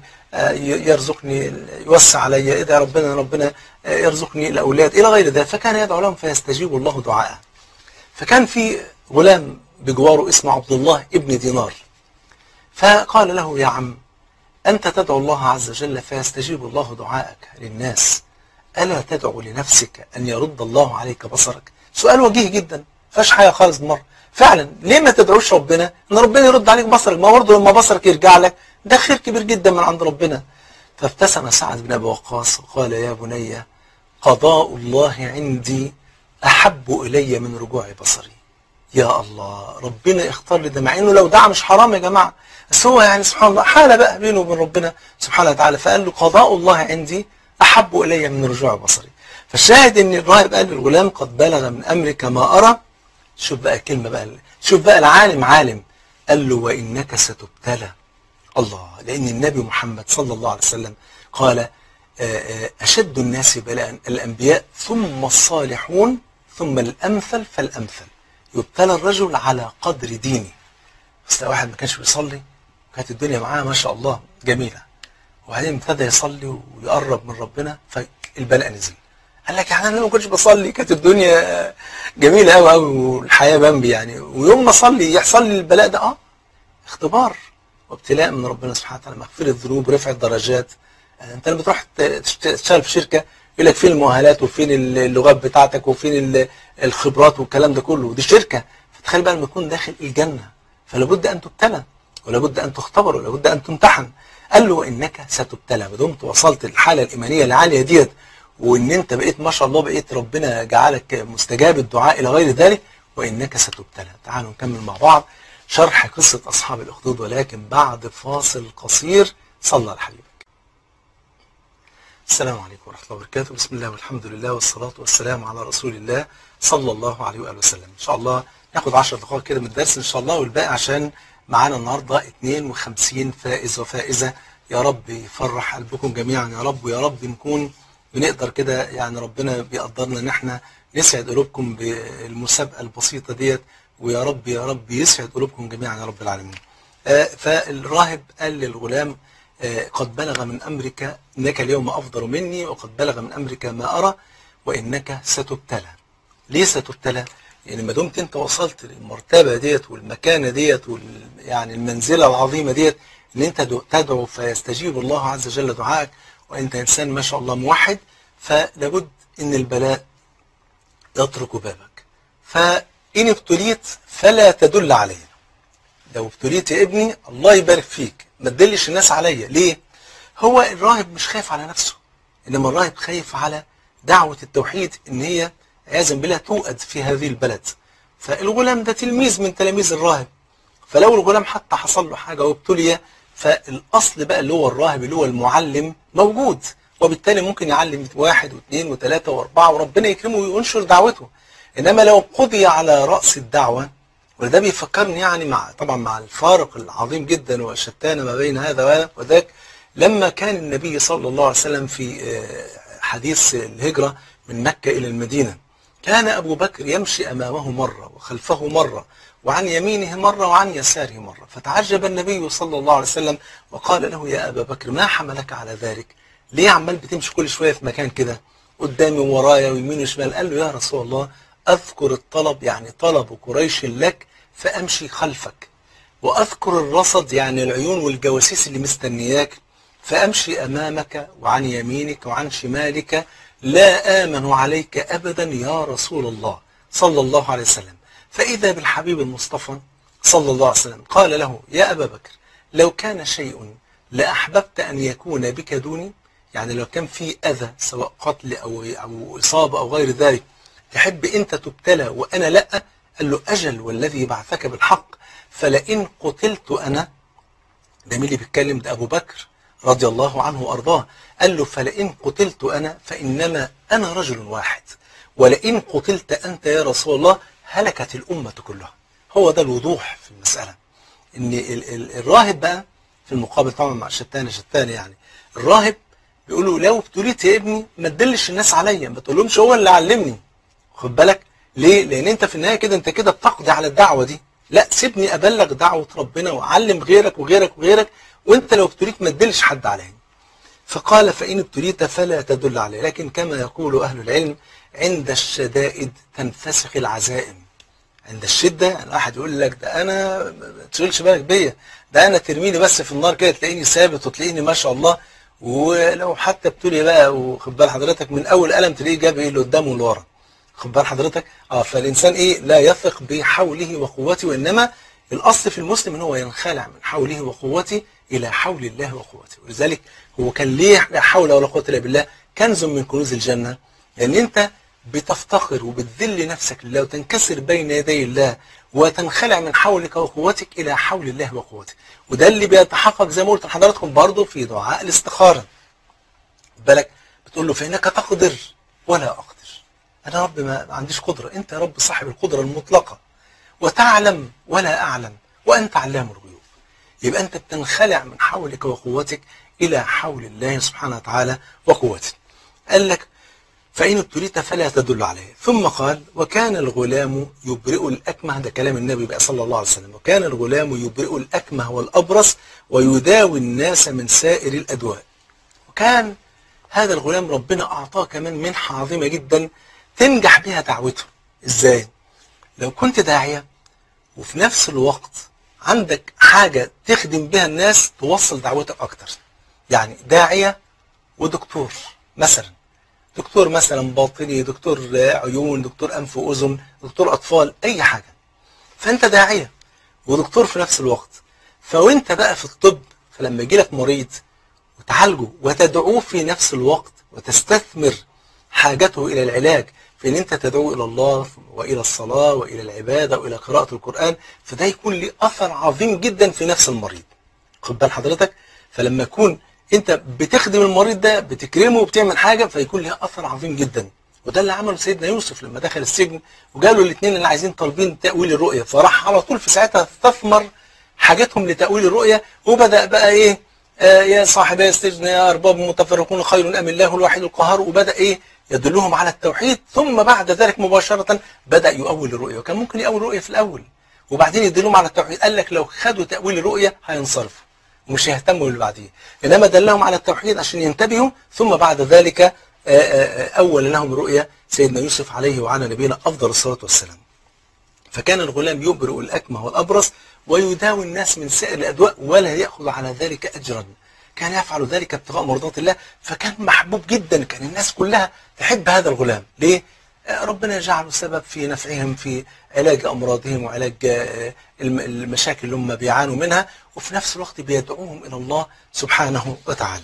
يرزقني يوسع علي ادعي ربنا ان ربنا يرزقني الاولاد الى غير ذلك فكان يدعو لهم فيستجيب الله دعاءه فكان في غلام بجواره اسمه عبد الله ابن دينار فقال له يا عم أنت تدعو الله عز وجل فيستجيب الله دعاءك للناس ألا تدعو لنفسك أن يرد الله عليك بصرك سؤال وجيه جدا فاش حاجة خالص مرة فعلا ليه ما تدعوش ربنا ان ربنا يرد عليك بصرك ما برضه لما بصرك يرجع لك ده خير كبير جدا من عند ربنا فابتسم سعد بن ابي وقاص وقال يا بني قضاء الله عندي احب الي من رجوع بصري يا الله ربنا اختار لي ده مع انه لو دعا مش حرام يا جماعه بس هو يعني سبحان الله حاله بقى بينه وبين ربنا سبحانه وتعالى فقال له قضاء الله عندي احب الي من رجوع بصري فالشاهد ان الراهب قال للغلام قد بلغ من امرك ما ارى شوف بقى كلمه بقى شوف بقى العالم عالم قال له وانك ستبتلى الله لان النبي محمد صلى الله عليه وسلم قال اشد الناس بلاء الانبياء ثم الصالحون ثم الامثل فالامثل يبتلى الرجل على قدر دينه بس لو واحد ما كانش بيصلي كانت الدنيا معاه ما شاء الله جميله وبعدين ابتدى يصلي ويقرب من ربنا فالبلاء نزل قال لك يعني انا ما كنتش بصلي كانت الدنيا جميله قوي قوي والحياه بامبي يعني ويوم ما اصلي يحصل لي البلاء ده اه اختبار وابتلاء من ربنا سبحانه وتعالى مغفره الذنوب رفع الدرجات انت لما بتروح تشتغل في شركه يقول لك فين المؤهلات وفين اللغات بتاعتك وفين الخبرات والكلام ده كله ودي شركه فتخيل بقى لما يكون داخل الجنه فلا بد ان تبتلى ولا بد ان تختبر ولا بد ان تمتحن قال له وانك ستبتلى ما دمت وصلت للحاله الايمانيه العاليه ديت وان انت بقيت ما شاء الله بقيت ربنا جعلك مستجاب الدعاء الى غير ذلك وانك ستبتلى تعالوا نكمل مع بعض شرح قصه اصحاب الاخدود ولكن بعد فاصل قصير صلى على حبيبك السلام عليكم ورحمه الله وبركاته بسم الله والحمد لله والصلاه والسلام على رسول الله صلى الله عليه واله وسلم ان شاء الله ناخد 10 دقائق كده من الدرس ان شاء الله والباقي عشان معانا النهارده 52 فائز وفائزه يا رب يفرح قلبكم جميعا يا رب ويا رب نكون بنقدر كده يعني ربنا بيقدرنا ان احنا نسعد قلوبكم بالمسابقه البسيطه ديت ويا رب يا رب يسعد قلوبكم جميعا يا رب العالمين. آه فالراهب قال للغلام آه قد بلغ من امرك انك اليوم افضل مني وقد بلغ من امرك ما ارى وانك ستبتلى. ليه ستبتلى؟ يعني ما دمت انت وصلت للمرتبه ديت والمكانه ديت وال يعني المنزله العظيمه ديت ان انت تدعو فيستجيب الله عز وجل دعائك وانت انسان ما شاء الله موحد فلابد ان البلاء يطرق بابك فإن ابتليت فلا تدل علي لو ابتليت يا ابني الله يبارك فيك ما تدلش الناس عليا ليه هو الراهب مش خايف على نفسه إنما الراهب خايف على دعوة التوحيد إن هي عياذا بالله توأد في هذه البلد فالغلام ده تلميذ من تلاميذ الراهب فلو الغلام حتى حصل له حاجة وابتلي فالأصل بقى اللي هو الراهب اللي هو المعلم موجود وبالتالي ممكن يعلم واحد واثنين وثلاثة واربعة وربنا يكرمه وينشر دعوته إنما لو قضي على رأس الدعوة وده بيفكرني يعني مع طبعا مع الفارق العظيم جدا والشتان ما بين هذا وذاك لما كان النبي صلى الله عليه وسلم في حديث الهجرة من مكة إلى المدينة كان أبو بكر يمشي أمامه مرة وخلفه مرة وعن يمينه مرة وعن يساره مرة فتعجب النبي صلى الله عليه وسلم وقال له يا أبا بكر ما حملك على ذلك ليه عمال بتمشي كل شوية في مكان كده قدامي وورايا ويمين وشمال قال له يا رسول الله أذكر الطلب يعني طلب قريش لك فأمشي خلفك وأذكر الرصد يعني العيون والجواسيس اللي مستنياك فأمشي أمامك وعن يمينك وعن شمالك لا آمن عليك أبدا يا رسول الله صلى الله عليه وسلم فإذا بالحبيب المصطفى صلى الله عليه وسلم قال له يا أبا بكر لو كان شيء لأحببت أن يكون بك دوني يعني لو كان في أذى سواء قتل أو, أو إصابة أو غير ذلك تحب أنت تبتلى وأنا لأ قال له أجل والذي بعثك بالحق فلئن قتلت أنا ده مين اللي بيتكلم ده أبو بكر رضي الله عنه وأرضاه قال له فلئن قتلت أنا فإنما أنا رجل واحد ولئن قتلت أنت يا رسول الله هلكت الأمة كلها هو ده الوضوح في المسألة إن ال ال الراهب بقى في المقابل طبعا مع شتان شتان يعني الراهب بيقول له لو ابتليت يا ابني ما تدلش الناس عليا ما تقولهمش هو اللي علمني خد بالك ليه؟ لأن أنت في النهاية كده أنت كده بتقضي على الدعوة دي لا سيبني أبلغ دعوة ربنا وأعلم غيرك وغيرك وغيرك وأنت لو ابتليت ما تدلش حد عليا فقال فإن ابتليت فلا تدل عليه لكن كما يقول أهل العلم عند الشدائد تنفسخ العزائم عند الشدة الواحد يقول لك ده أنا ما تشغلش بالك بيا ده أنا ترميني بس في النار كده تلاقيني ثابت وتلاقيني ما شاء الله ولو حتى ابتلي بقى وخد بال حضرتك من أول قلم تلاقيه جاب إيه اللي قدام واللي ورا خد بال حضرتك اه فالإنسان إيه لا يثق بحوله وقوته وإنما الأصل في المسلم إن هو ينخلع من حوله وقوته إلى حول الله وقوته ولذلك هو كان ليه لا حول ولا قوة إلا بالله كنز من كنوز الجنة لأن أنت بتفتخر وبتذل نفسك لله وتنكسر بين يدي الله وتنخلع من حولك وقوتك إلى حول الله وقوته وده اللي بيتحقق زي ما قلت لحضراتكم برضه في دعاء الاستخارة بالك بتقول له فإنك تقدر ولا أقدر أنا رب ما عنديش قدرة أنت يا رب صاحب القدرة المطلقة وتعلم ولا أعلم وأنت علام الغيوب يبقى أنت بتنخلع من حولك وقوتك إلى حول الله سبحانه وتعالى وقوته قال لك فإن ابتليت فلا تدل عليه ثم قال وكان الغلام يبرئ الأكمه ده كلام النبي بقى صلى الله عليه وسلم وكان الغلام يبرئ الأكمه والأبرص ويداوي الناس من سائر الأدواء وكان هذا الغلام ربنا أعطاه كمان منحة عظيمة جدا تنجح بها دعوته إزاي؟ لو كنت داعية وفي نفس الوقت عندك حاجة تخدم بها الناس توصل دعوتك أكتر يعني داعية ودكتور مثلا دكتور مثلا باطني دكتور عيون دكتور أنف وأذن دكتور أطفال أي حاجة فأنت داعية ودكتور في نفس الوقت فوانت بقى في الطب فلما يجي لك مريض وتعالجه وتدعوه في نفس الوقت وتستثمر حاجته إلى العلاج في ان انت تدعو الى الله والى الصلاة والى العبادة والى قراءة القرآن فده يكون له اثر عظيم جدا في نفس المريض خد بال حضرتك فلما يكون انت بتخدم المريض ده بتكرمه وبتعمل حاجة فيكون له اثر عظيم جدا وده اللي عمله سيدنا يوسف لما دخل السجن وجاله الاثنين اللي عايزين طالبين تأويل الرؤية فراح على طول في ساعتها استثمر حاجاتهم لتأويل الرؤية وبدأ بقى ايه آه يا صاحبي السجن يا ارباب متفرقون خير ام الله الواحد القهار وبدأ ايه يدلهم على التوحيد ثم بعد ذلك مباشرة بدأ يؤول الرؤية وكان ممكن يؤول الرؤية في الأول وبعدين يدلهم على التوحيد قال لك لو خدوا تأويل الرؤية هينصرفوا ومش هيهتموا باللي بعديه إنما دلهم على التوحيد عشان ينتبهوا ثم بعد ذلك أول لهم الرؤية سيدنا يوسف عليه وعلى نبينا أفضل الصلاة والسلام فكان الغلام يبرئ الأكمه والأبرص ويداوي الناس من سائر الأدواء ولا يأخذ على ذلك أجرا كان يفعل ذلك ابتغاء مرضات الله فكان محبوب جدا كان الناس كلها تحب هذا الغلام ليه؟ ربنا يجعله سبب في نفعهم في علاج أمراضهم وعلاج المشاكل اللي هم بيعانوا منها وفي نفس الوقت بيدعوهم إلى الله سبحانه وتعالى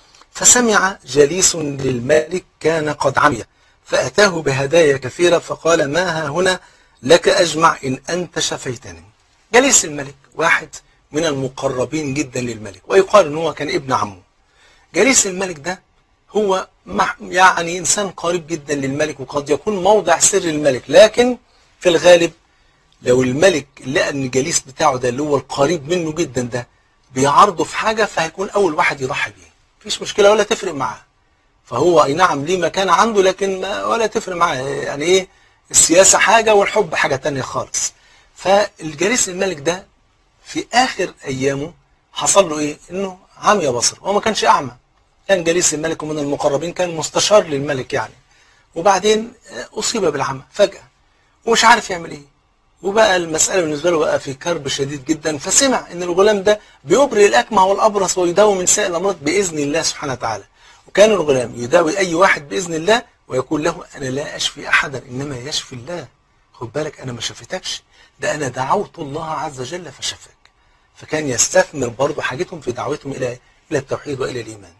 فسمع جليس للملك كان قد عمي فأتاه بهدايا كثيرة فقال ما ها هنا لك أجمع إن أنت شفيتني جليس الملك واحد من المقربين جدا للملك ويقال أنه هو كان ابن عمه جليس الملك ده هو يعني إنسان قريب جدا للملك وقد يكون موضع سر الملك لكن في الغالب لو الملك لقى ان الجليس بتاعه ده اللي هو القريب منه جدا ده بيعارضه في حاجة فهيكون أول واحد يضحي بيه مفيش مشكلة ولا تفرق معاه فهو أي نعم ليه مكان عنده لكن ما ولا تفرق معاه يعني إيه السياسة حاجة والحب حاجة تانية خالص فالجليس الملك ده في آخر أيامه حصل له إيه إنه عمي بصر هو ما كانش أعمى كان جليس الملك ومن المقربين كان مستشار للملك يعني وبعدين أصيب بالعمى فجأة ومش عارف يعمل إيه وبقى المسألة بالنسبة له بقى في كرب شديد جدا فسمع ان الغلام ده بيبرئ الأكمه والأبرص ويداوي من سائر الأمراض بإذن الله سبحانه وتعالى وكان الغلام يداوي أي واحد بإذن الله ويقول له أنا لا أشفي أحدا إنما يشفي الله خد بالك أنا ما شفتكش ده أنا دعوت الله عز وجل فشفاك فكان يستثمر برضه حاجتهم في دعوتهم إلى إلى التوحيد وإلى الإيمان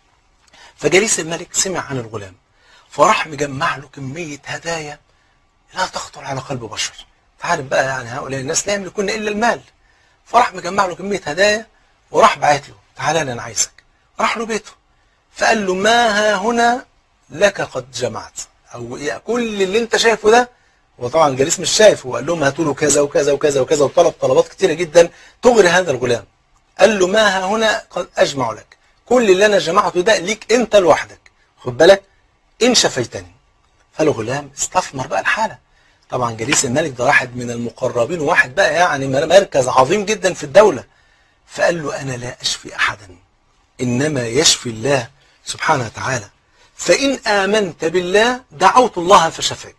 فجليس الملك سمع عن الغلام فراح مجمع له كمية هدايا لا تخطر على قلب بشر عارف بقى يعني هؤلاء الناس لا يملكون الا المال فراح مجمع له كميه هدايا وراح بعت له تعالى انا عايزك راح له بيته فقال له ما ها هنا لك قد جمعت او إيه كل اللي انت شايفه ده وطبعا الجليس مش شايف وقال لهم هاتوا له كذا وكذا وكذا وكذا وطلب طلبات كتيره جدا تغري هذا الغلام قال له ما ها هنا قد اجمع لك كل اللي انا جمعته ده ليك انت لوحدك خد بالك ان شفيتني فالغلام استثمر بقى الحاله طبعا جليس الملك ده واحد من المقربين وواحد بقى يعني مركز عظيم جدا في الدولة فقال له أنا لا أشفي أحدا إنما يشفي الله سبحانه وتعالى فإن آمنت بالله دعوت الله فشفاك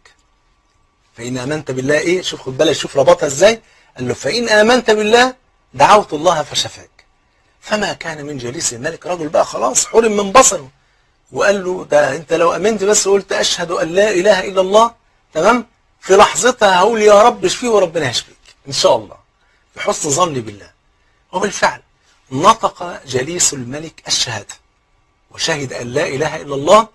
فإن آمنت بالله إيه شوف خد بالك شوف ربطها إزاي قال له فإن آمنت بالله دعوت الله فشفاك فما كان من جليس الملك رجل بقى خلاص حرم من بصره وقال له ده أنت لو أمنت بس قلت أشهد أن لا إله إلا الله تمام في لحظتها هقول يا رب اشفيه وربنا يشفيك ان شاء الله بحسن ظني بالله وبالفعل نطق جليس الملك الشهادة وشهد أن لا إله إلا الله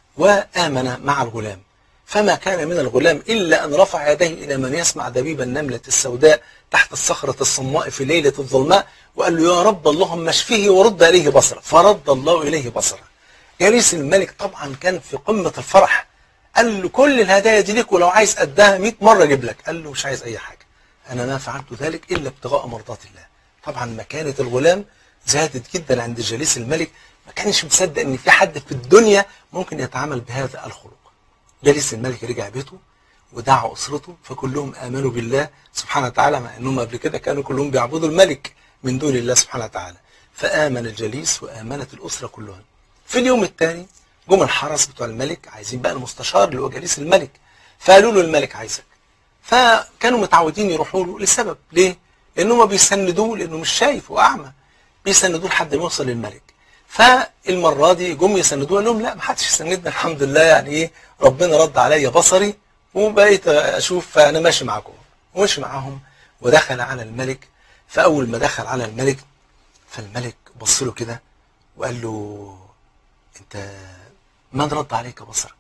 وآمن مع الغلام فما كان من الغلام إلا أن رفع يديه إلى من يسمع دبيب النملة السوداء تحت الصخرة الصماء في ليلة الظلماء وقال له يا رب اللهم اشفيه ورد إليه بصره فرد الله إليه بصره جليس الملك طبعا كان في قمة الفرح قال له كل الهدايا دي ليك ولو عايز قدها 100 مرة اجيب لك قال له مش عايز اي حاجة انا ما فعلت ذلك الا ابتغاء مرضات الله طبعا مكانة الغلام زادت جدا عند جليس الملك ما كانش مصدق ان في حد في الدنيا ممكن يتعامل بهذا الخلق جليس الملك رجع بيته ودعا اسرته فكلهم امنوا بالله سبحانه وتعالى مع انهم قبل كده كانوا كلهم بيعبدوا الملك من دون الله سبحانه وتعالى فامن الجليس وامنت الاسره كلها في اليوم الثاني جم الحرس بتوع الملك عايزين بقى المستشار اللي هو جليس الملك فقالوا له الملك عايزك فكانوا متعودين يروحوا له لسبب ليه؟ لان هم بيسندوه لانه مش شايف واعمى بيسندوه لحد ما يوصل للملك فالمره دي جم يسندوه قال لهم لا ما حدش يسندنا الحمد لله يعني ايه ربنا رد عليا بصري وبقيت اشوف انا ماشي معاكم ومشي معاهم ودخل على الملك فاول ما دخل على الملك فالملك بص له كده وقال له انت من رد عليك بصرك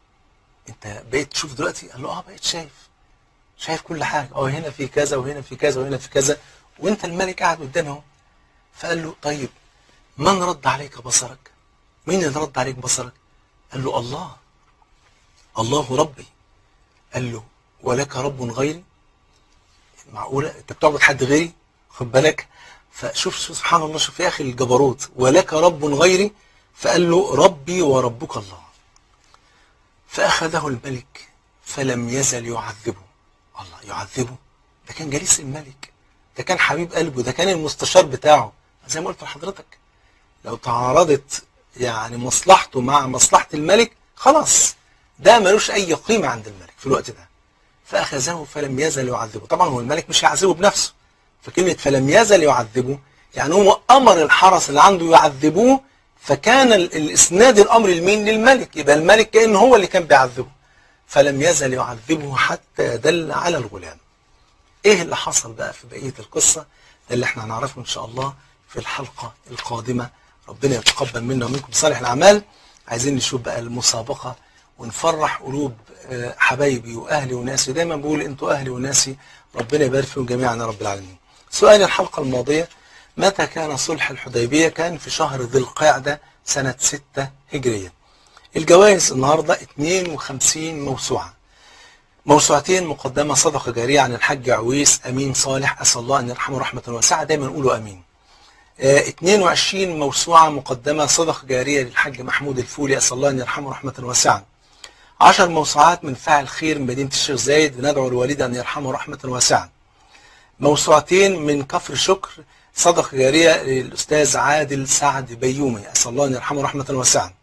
انت بقيت تشوف دلوقتي قال له اه بقيت شايف شايف كل حاجه اه هنا في كذا وهنا في كذا وهنا في كذا وانت الملك قاعد قدامي اهو فقال له طيب من رد عليك بصرك مين اللي رد عليك بصرك قال له الله الله ربي قال له ولك رب غيري معقوله انت بتعبد حد غيري خد بالك فشوف سبحان الله شوف يا اخي الجبروت ولك رب غيري فقال له ربي وربك الله فأخذه الملك فلم يزل يعذبه الله يعذبه ده كان جليس الملك ده كان حبيب قلبه ده كان المستشار بتاعه زي ما قلت لحضرتك لو تعارضت يعني مصلحته مع مصلحة الملك خلاص ده ملوش أي قيمة عند الملك في الوقت ده فأخذه فلم يزل يعذبه طبعا هو الملك مش هيعذبه بنفسه فكلمة فلم يزل يعذبه يعني هو أمر الحرس اللي عنده يعذبوه فكان الاسناد الامر لمين للملك يبقى الملك كان هو اللي كان بيعذبه فلم يزل يعذبه حتى دل على الغلام ايه اللي حصل بقى في بقية القصة ده اللي احنا هنعرفه ان شاء الله في الحلقة القادمة ربنا يتقبل منا ومنكم صالح الأعمال عايزين نشوف بقى المسابقة ونفرح قلوب آه، حبايبي وأهلي وناسي دايما بقول انتوا أهلي وناسي ربنا يبارك فيهم جميعا يا رب العالمين سؤال الحلقة الماضية متى كان صلح الحديبية كان في شهر ذي القعدة سنة 6 هجرية الجوائز النهاردة 52 موسوعة موسوعتين مقدمة صدقة جارية عن الحاج عويس أمين صالح أسأل الله أن يرحمه رحمة واسعة دايما نقولوا أمين آه، 22 موسوعة مقدمة صدقة جارية للحاج محمود الفولي أسأل الله أن يرحمه رحمة واسعة 10 موسوعات من فاعل خير من مدينة الشيخ زايد بندعو الوالد أن يرحمه رحمة واسعة موسوعتين من كفر شكر صدقة جارية للأستاذ عادل سعد بيومي أسأل الله أن يرحمه رحمة واسعة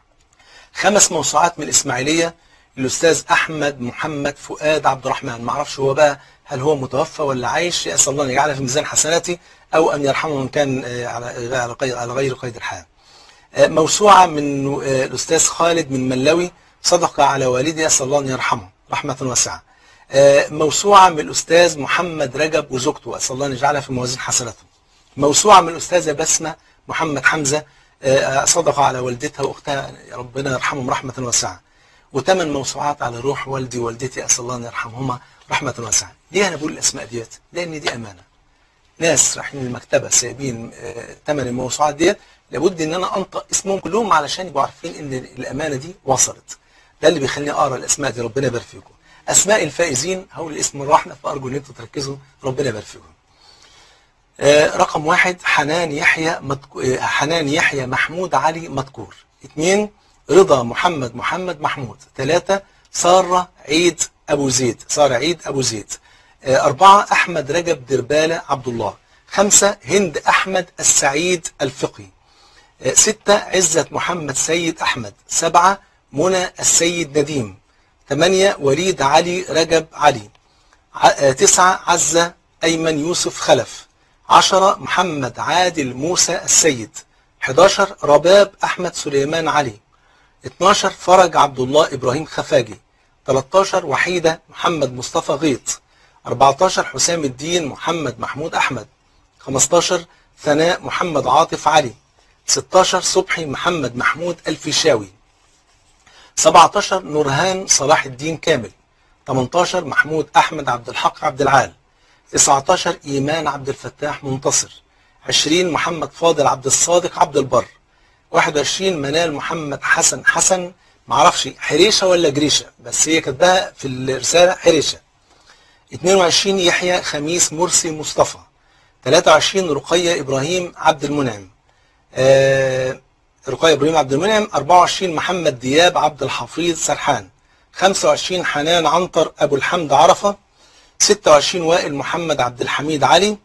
خمس موسوعات من الإسماعيلية للأستاذ أحمد محمد فؤاد عبد الرحمن ما اعرفش هو بقى هل هو متوفى ولا عايش أسأل الله أن يجعله في ميزان حسناتي أو أن يرحمه من كان آه، على على قيد- على غير قيد الحياة آه، موسوعة من آه، الأستاذ خالد من ملوي صدقة على والدي أسأل الله أن يرحمه رحمة واسعة آه، موسوعة من الأستاذ محمد رجب وزوجته أسأل الله أن يجعلها في موازين حسناته موسوعة من الأستاذة بسمة محمد حمزة آه، صدقة على والدتها وأختها ربنا يرحمهم رحمة واسعة وثمان موسوعات على روح والدي ووالدتي أسأل الله أن يرحمهما رحمة واسعة ليه أنا بقول الأسماء ديت لأن دي أمانة ناس رايحين المكتبة سايبين آه، ثمن الموسوعات ديت لابد ان انا انطق اسمهم كلهم علشان يبقوا عارفين ان الامانه دي وصلت ده اللي بيخليني اقرا الاسماء دي ربنا يبارك فيكم اسماء الفائزين هقول الاسم مره واحده فارجو ان انتم تركزوا ربنا يبارك فيكم آه، رقم واحد حنان يحيى مدك... آه، حنان يحيى محمود علي مذكور اثنين رضا محمد محمد محمود ثلاثة سارة عيد أبو زيد سارة عيد أبو زيد آه، أربعة أحمد رجب دربالة عبد الله خمسة هند أحمد السعيد الفقي آه، ستة عزة محمد سيد أحمد سبعة منى السيد نديم ثمانية وليد علي رجب علي ع- آه، تسعة عزة أيمن يوسف خلف عشرة محمد عادل موسى السيد 11 رباب أحمد سليمان علي 12 فرج عبد الله إبراهيم خفاجي 13 وحيدة محمد مصطفى غيط 14 حسام الدين محمد محمود أحمد 15 ثناء محمد عاطف علي 16 صبحي محمد محمود الفيشاوي 17 نورهان صلاح الدين كامل 18 محمود أحمد عبد الحق عبد العال 19 إيمان عبد الفتاح منتصر 20 محمد فاضل عبد الصادق عبد البر 21 منال محمد حسن حسن معرفش حريشة ولا جريشة بس هي كاتباها في الرسالة حريشة 22 يحيى خميس مرسي مصطفى 23 رقية إبراهيم عبد المنعم آه، رقية إبراهيم عبد المنعم 24 محمد دياب عبد الحفيظ سرحان 25 حنان عنتر أبو الحمد عرفة 26 وائل محمد عبد الحميد علي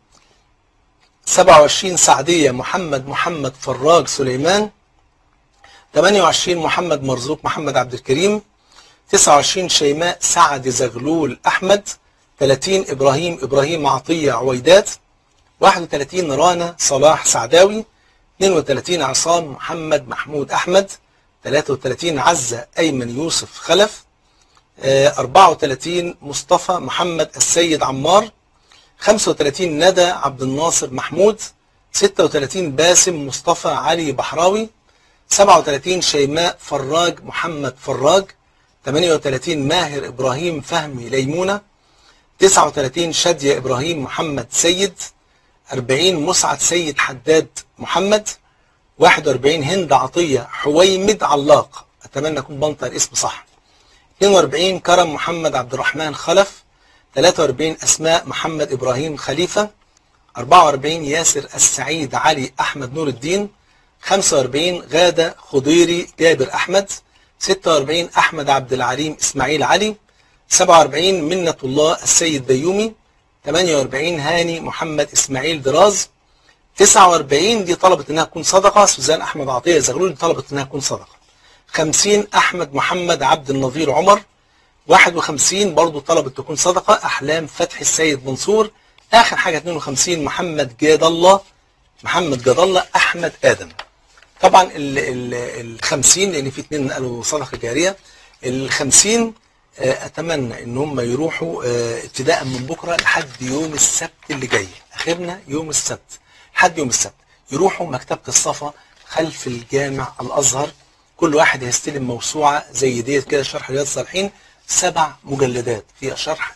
27 سعدية محمد محمد فراج سليمان 28 محمد مرزوق محمد عبد الكريم 29 شيماء سعد زغلول أحمد 30 إبراهيم إبراهيم عطية عويدات 31 رانا صلاح سعداوي 32 عصام محمد محمود أحمد 33 عزة أيمن يوسف خلف آه، 34 مصطفى محمد السيد عمار 35 ندى عبد الناصر محمود 36 باسم مصطفى علي بحراوي 37 شيماء فراج محمد فراج 38 ماهر إبراهيم فهمي ليمونة 39 شادية إبراهيم محمد سيد 40 مسعد سيد حداد محمد 41 هند عطية حويمد علاق أتمنى أكون بنطق الاسم صح 42 كرم محمد عبد الرحمن خلف 43 أسماء محمد إبراهيم خليفة 44 ياسر السعيد علي أحمد نور الدين 45 غادة خضيري جابر أحمد 46 أحمد عبد العليم إسماعيل علي 47 منة الله السيد بيومي 48 هاني محمد إسماعيل دراز 49 دي طلبت انها تكون صدقة سوزان احمد عطية زغلول دي طلبت انها تكون صدقة 50 احمد محمد عبد النظير عمر 51 برضو طلبت تكون صدقة احلام فتحي السيد منصور اخر حاجة 52 محمد جاد الله محمد جاد الله احمد ادم طبعا ال ال ال 50 لان في اثنين قالوا صدقة جارية ال 50 آه، اتمنى ان هم يروحوا آه، ابتداء من بكره لحد يوم السبت اللي جاي اخرنا يوم السبت لحد يوم السبت يروحوا مكتبه الصفا خلف الجامع الازهر كل واحد هيستلم موسوعه زي ديت كده شرح رياض الصالحين سبع مجلدات فيها شرح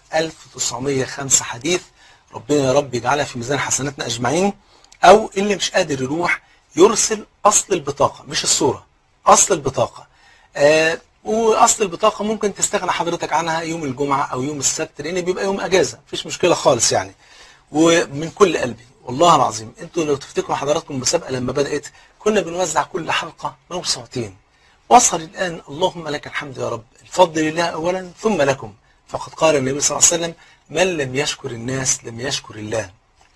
1905 حديث ربنا يا رب يجعلها في ميزان حسناتنا اجمعين او اللي مش قادر يروح يرسل اصل البطاقه مش الصوره اصل البطاقه آه واصل البطاقه ممكن تستغنى حضرتك عنها يوم الجمعه او يوم السبت لان بيبقى يوم اجازه مفيش مشكله خالص يعني ومن كل قلبي والله العظيم انتوا لو تفتكروا حضراتكم المسابقه لما بدات كنا بنوزع كل حلقه موسوعتين وصل الان اللهم لك الحمد يا رب الفضل لله اولا ثم لكم فقد قال النبي صلى الله عليه وسلم من لم يشكر الناس لم يشكر الله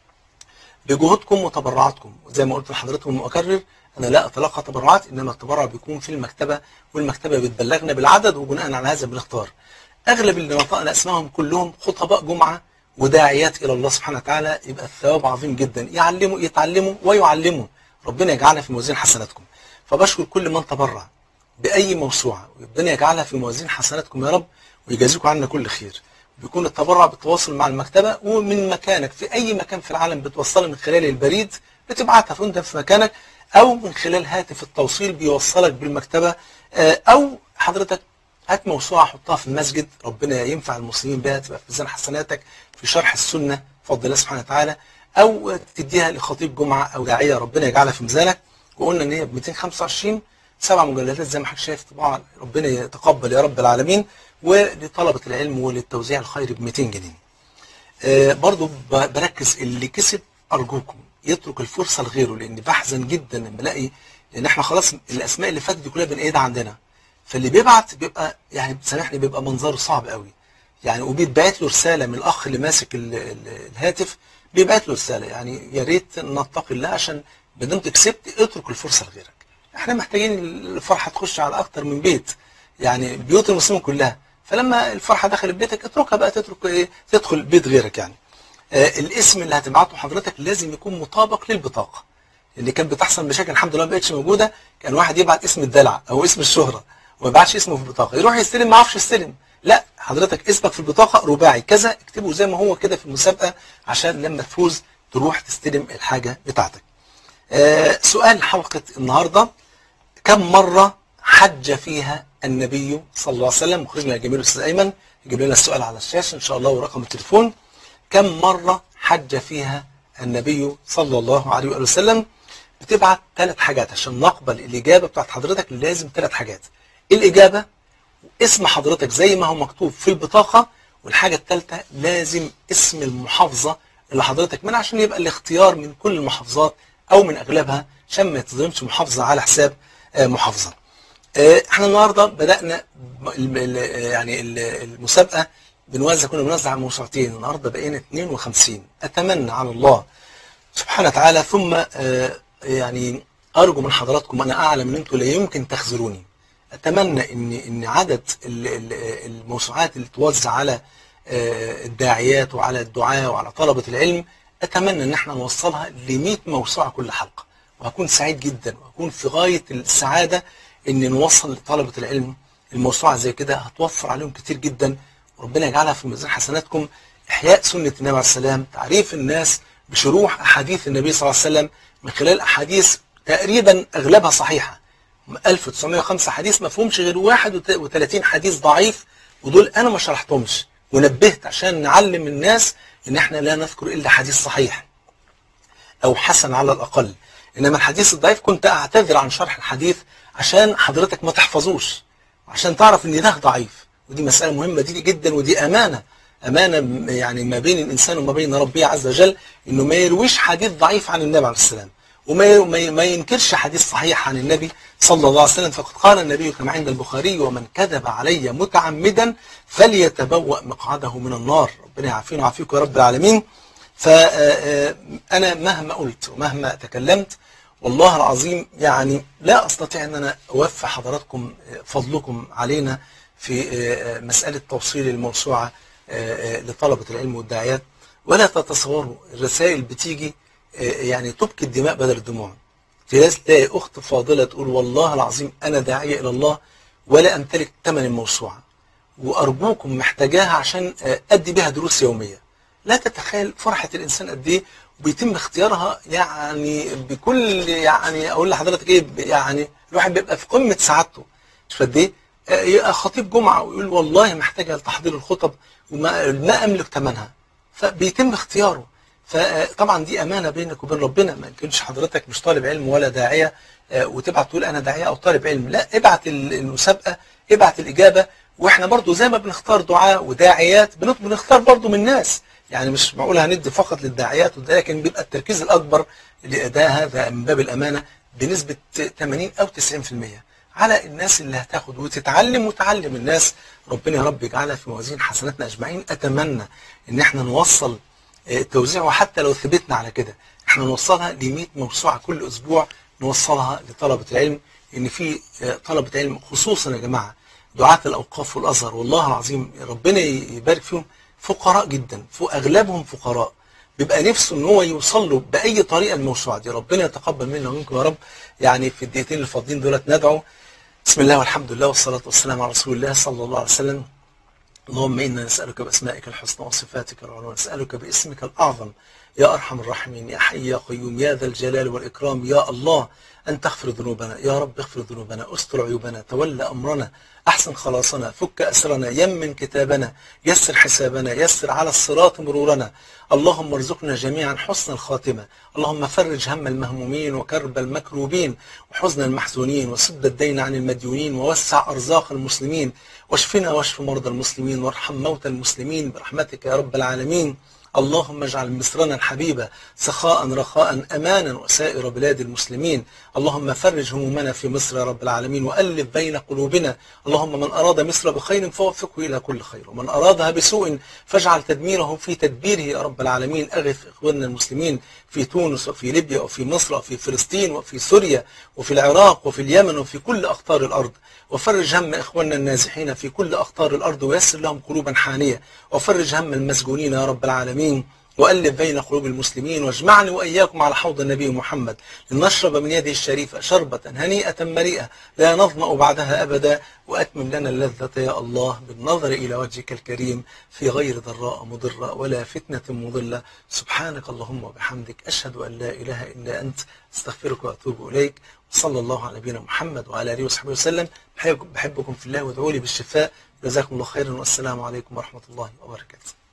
بجهودكم وتبرعاتكم وزي ما قلت لحضراتكم واكرر انا لا اتلقى تبرعات انما التبرع بيكون في المكتبه والمكتبه بتبلغنا بالعدد وبناء على هذا بنختار اغلب اللي نطقنا اسمائهم كلهم خطباء جمعه وداعيات الى الله سبحانه وتعالى يبقى الثواب عظيم جدا يعلموا يتعلموا ويعلموا ربنا يجعلها في موازين حسناتكم فبشكر كل من تبرع باي موسوعه وربنا يجعلها في موازين حسناتكم يا رب ويجازيكم عنا كل خير بيكون التبرع بالتواصل مع المكتبه ومن مكانك في اي مكان في العالم بتوصلها من خلال البريد بتبعتها وانت في مكانك او من خلال هاتف التوصيل بيوصلك بالمكتبه آه، او حضرتك هات موسوعه حطها في المسجد ربنا ينفع المسلمين بها تبقى في ميزان حسناتك في شرح السنه بفضل الله سبحانه وتعالى او تديها لخطيب جمعه او داعيه ربنا يجعلها في ميزانك وقلنا ان هي ب 225 سبع مجلدات زي ما حضرتك شايف طبعا ربنا يتقبل يا رب العالمين ولطلبه العلم وللتوزيع الخيري ب 200 جنيه. آه، برضو ب- بركز اللي كسب ارجوكم يترك الفرصه لغيره لان بحزن جدا لما الاقي لان احنا خلاص الاسماء اللي فاتت دي كلها بنقيدها عندنا فاللي بيبعت بيبقى يعني سامحني بيبقى منظره صعب قوي يعني وبيتبعت له رساله من الاخ اللي ماسك ال- ال- الهاتف بيبعت له رساله يعني يا ريت نتقي الله عشان ما دمت كسبت اترك الفرصه لغيرك احنا محتاجين الفرحه تخش على اكتر من بيت يعني بيوت المسلمين كلها فلما الفرحه دخلت بيتك اتركها بقى تترك ايه تدخل بيت غيرك يعني آه الاسم اللي هتبعته حضرتك لازم يكون مطابق للبطاقه اللي كانت بتحصل مشاكل الحمد لله ما بقتش موجوده كان واحد يبعت اسم الدلع او اسم الشهره وما يبعتش اسمه في البطاقه يروح يستلم ما يعرفش يستلم لا حضرتك اسمك في البطاقه رباعي كذا اكتبه زي ما هو كده في المسابقه عشان لما تفوز تروح تستلم الحاجه بتاعتك آه سؤال حلقه النهارده كم مرة حج فيها النبي صلى الله عليه وسلم مخرجنا الجميل الأستاذ أيمن يجيب لنا السؤال على الشاشة إن شاء الله ورقم التليفون كم مرة حج فيها النبي صلى الله عليه وآله وسلم بتبعت ثلاث حاجات عشان نقبل الإجابة بتاعت حضرتك لازم ثلاث حاجات الإجابة اسم حضرتك زي ما هو مكتوب في البطاقة والحاجة الثالثة لازم اسم المحافظة اللي حضرتك منها عشان يبقى الاختيار من كل المحافظات أو من أغلبها عشان ما يتظلمش محافظة على حساب آه، محافظة آه، احنا النهارده بدأنا ال- ال- يعني ال- المسابقة بنوزع كنا بنوزع موسوعتين النهارده بقينا 52 أتمنى على الله سبحانه وتعالى ثم آه، يعني أرجو من حضراتكم أنا أعلم أن أنتم لا يمكن تخذلوني أتمنى أن أن عدد ال- ال- الموسوعات اللي توزع على آه، الداعيات وعلى الدعاة وعلى طلبة العلم أتمنى أن احنا نوصلها ل 100 موسوعة كل حلقة وهكون سعيد جدا وهكون في غاية السعادة أن نوصل لطلبة العلم الموسوعة زي كده هتوفر عليهم كتير جدا وربنا يجعلها في ميزان حسناتكم إحياء سنة النبي عليه السلام تعريف الناس بشروح أحاديث النبي صلى الله عليه وسلم من خلال أحاديث تقريبا أغلبها صحيحة 1905 حديث ما فيهمش غير 31 حديث ضعيف ودول أنا ما شرحتهمش ونبهت عشان نعلم الناس إن إحنا لا نذكر إلا حديث صحيح أو حسن على الأقل إنما الحديث الضعيف كنت أعتذر عن شرح الحديث عشان حضرتك ما تحفظوش عشان تعرف إن ده ضعيف ودي مسألة مهمة دي جدا ودي أمانة أمانة يعني ما بين الإنسان وما بين ربه عز وجل إنه ما يرويش حديث ضعيف عن النبي عليه السلام وما ما ما ينكرش حديث صحيح عن النبي صلى الله عليه وسلم فقد قال النبي كما عند البخاري ومن كذب علي متعمدا فليتبوأ مقعده من النار ربنا يعافينا ويعافيكم يا رب العالمين فأنا مهما قلت ومهما تكلمت والله العظيم يعني لا أستطيع أن أنا أوفى حضراتكم فضلكم علينا في مسألة توصيل الموسوعة لطلبة العلم والداعيات ولا تتصوروا الرسائل بتيجي يعني تبكي الدماء بدل الدموع في ناس تلاقي أخت فاضلة تقول والله العظيم أنا داعية إلى الله ولا أمتلك ثمن الموسوعة وأرجوكم محتاجاها عشان آه، أدي بها دروس يومية لا تتخيل فرحة الإنسان قد إيه وبيتم اختيارها يعني بكل يعني أقول لحضرتك إيه يعني الواحد بيبقى في قمة سعادته مش قد إيه آه، يبقى خطيب جمعة ويقول والله محتاجة لتحضير الخطب وما ما أملك ثمنها فبيتم اختياره فطبعا دي امانه بينك وبين ربنا ما يمكنش حضرتك مش طالب علم ولا داعيه آه، وتبعت تقول انا داعيه او طالب علم لا ابعت ال- المسابقه ابعت الاجابه واحنا برضو زي ما بنختار دعاء وداعيات بن- بنختار برضو من الناس يعني مش معقول هندي فقط للداعيات والداعية، لكن بيبقى التركيز الاكبر لاداء هذا من باب الامانه بنسبه 80 او 90% على الناس اللي هتاخد وتتعلم وتعلم الناس ربنا يا رب يجعلها في موازين حسناتنا اجمعين اتمنى ان احنا نوصل آه، التوزيع وحتى لو ثبتنا على كده احنا نوصلها ل 100 موسوعه كل اسبوع نوصلها لطلبه العلم ان في آه، طلبه علم خصوصا يا جماعه دعاة الاوقاف والازهر والله العظيم ربنا يبارك فيهم فقراء جدا فوق اغلبهم فقراء بيبقى نفسه ان هو يوصل له باي طريقه الموسوعه دي ربنا يتقبل منا ومنكم يا رب يعني في الدقيقتين الفاضلين دولت ندعو بسم الله والحمد لله والصلاه والسلام على رسول الله صلى الله عليه وسلم اللهم إنا نسألك بأسمائك الحسنى وصفاتك العلى نسألك باسمك الأعظم يا أرحم الراحمين يا حي يا قيوم يا ذا الجلال والإكرام يا الله أن تغفر ذنوبنا يا رب اغفر ذنوبنا استر عيوبنا تولى أمرنا أحسن خلاصنا فك أسرنا يمن كتابنا يسر حسابنا يسر على الصراط مرورنا اللهم ارزقنا جميعا حسن الخاتمة اللهم فرج هم المهمومين وكرب المكروبين وحزن المحزونين وسد الدين عن المديونين ووسع أرزاق المسلمين واشفنا واشف مرضى المسلمين وارحم موتى المسلمين برحمتك يا رب العالمين اللهم اجعل مصرنا الحبيبة سخاء رخاء أمانا وسائر بلاد المسلمين اللهم فرج همومنا في مصر يا رب العالمين وألف بين قلوبنا اللهم من أراد مصر بخير فوفقه إلى كل خير ومن أرادها بسوء فاجعل تدميره في تدبيره يا رب العالمين أغث إخواننا المسلمين في تونس وفي ليبيا وفي مصر وفي فلسطين وفي سوريا وفي العراق وفي اليمن وفي كل أقطار الأرض وفرج هم إخواننا النازحين في كل أقطار الأرض ويسر لهم قلوبا حانية وفرج هم المسجونين يا رب العالمين وألف بين قلوب المسلمين واجمعني وإياكم على حوض النبي محمد لنشرب من يده الشريفة شربة هنيئة مريئة لا نظمأ بعدها أبدا وأتمم لنا اللذة يا الله بالنظر إلى وجهك الكريم في غير ضراء مضرة ولا فتنة مضلة سبحانك اللهم وبحمدك أشهد أن لا إله إلا أنت استغفرك وأتوب إليك وصلى الله على نبينا محمد وعلى آله وصحبه وسلم بحبكم بحبكم في الله وادعوا لي بالشفاء جزاكم الله خيرا والسلام عليكم ورحمة الله وبركاته